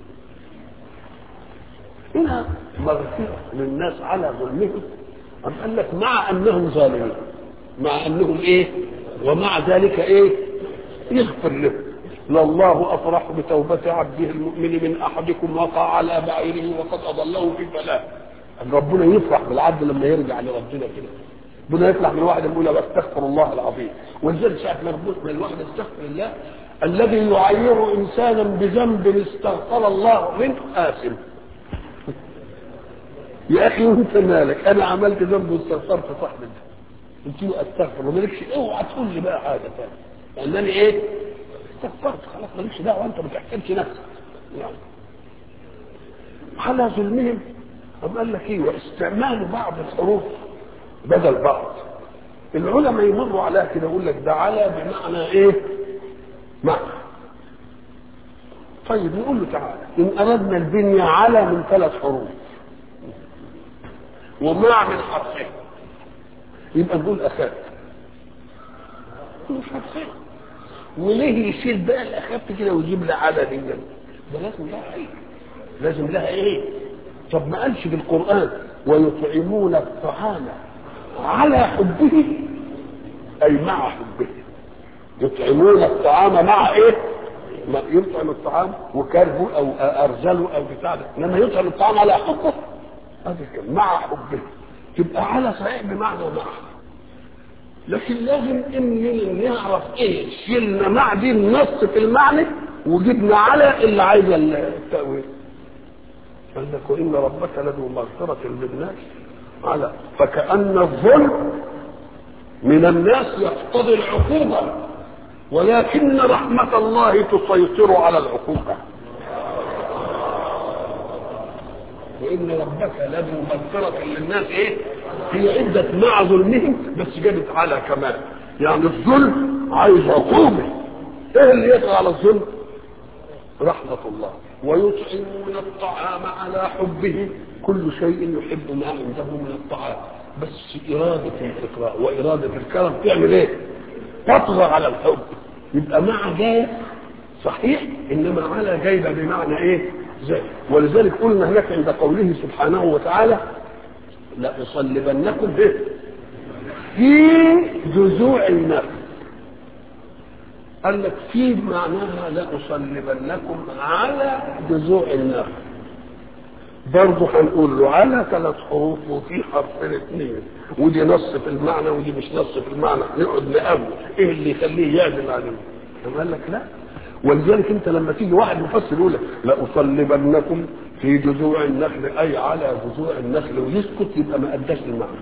هنا مغفره للناس على ظلمهم أم قال لك مع انهم ظالمين مع انهم ايه ومع ذلك ايه يغفر لهم لله افرح بتوبه عبده المؤمن من احدكم وقع على بعيره وقد اضله في فلاه ربنا يفرح بالعبد لما يرجع لربنا كده ربنا يفرح من واحد يقول استغفر الله العظيم ولذلك ساعه ما ربنا من الواحد يستغفر الله الذي يعير انسانا بذنب استغفر الله منه آثم يا اخي وانت مالك انا عملت ذنب واستغفرت صاحبي قلت له استغفر ومالكش اوعى تقول لي بقى حاجه ثانيه لانني ايه استغفرت خلاص مالكش دعوه انت ما تحكمش نفسك يعني على ظلمهم طب قال لك ايه واستعمال بعض الحروف بدل بعض العلماء يمروا عليها كده يقول لك ده على بمعنى ايه معنى طيب نقول له تعالى ان اردنا البنية على من ثلاث حروف ومع من حرفين يبقى نقول اخف مش حرفين وليه يشيل بقى الاخف كده ويجيب لي عدد ده لازم لها ايه لازم لها ايه طب ما قالش في القران ويطعمون الطعام على حبه اي مع حبه يطعمون الطعام مع ايه ما يطعم الطعام وكرهه او ارزله او بتاع ده انما يطعم الطعام على حبه هذا مع حبه تبقى على صحيح بمعنى مع لكن لازم ان نعرف ايه شلنا مع دي النص في المعنى وجبنا على اللي عايزه التاويل قال لك وان ربك لذو مغفره للناس على فكأن الظلم من الناس يقتضي العقوبة ولكن رحمة الله تسيطر على العقوبة وإن ربك لذو مغفرة للناس إيه؟ هي عدة مع ظلمهم بس جابت على كمان يعني الظلم عايز عقوبة إيه اللي يطغى على الظلم؟ رحمة الله ويطعمون الطعام على حبه كل شيء يحب ما عنده من الطعام بس إرادة الإقراء وإرادة الكرم تعمل إيه؟ تطغى على الحب يبقى مع جاية صحيح إنما على جايبة بمعنى إيه؟ زي ولذلك قلنا هناك عند قوله سبحانه وتعالى لأصلبنكم به في جذوع النخل قال لك في معناها لأصلبنكم على جذوع النخل برضه هنقول له على ثلاث حروف وفي حرفين اثنين ودي نص في المعنى ودي مش نص في المعنى نقعد نقابل ايه اللي يخليه يعدل عليهم قال لك لا ولذلك انت لما تيجي واحد مفسر يقول لك لاصلبنكم في جذوع النخل اي على جذوع النخل ويسكت يبقى ما اداش المعنى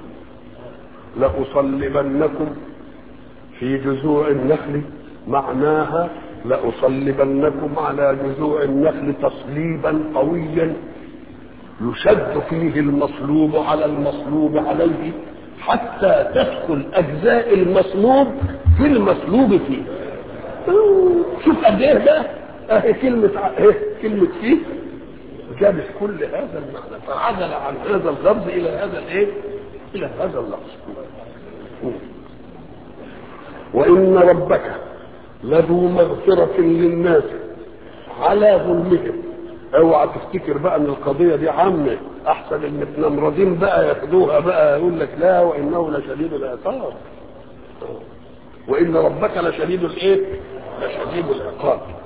لاصلبنكم في جذوع النخل معناها لاصلبنكم على جذوع النخل تصليبا قويا يشد فيه المصلوب على المصلوب عليه حتى تدخل اجزاء المصلوب في المصلوب فيه شوف قد ايه ده اهي كلمة اهي كلمة فيه جابت كل هذا المعنى فعزل عن هذا اللفظ الى هذا الايه؟ الى هذا اللفظ وان ربك لذو مغفرة للناس على ظلمهم اوعى تفتكر بقى ان القضيه دي عامه احسن المتنمرضين بقى ياخدوها بقى يقول لك لا وانه لشديد العقاب وان ربك لشديد الايه؟ لشديد العقاب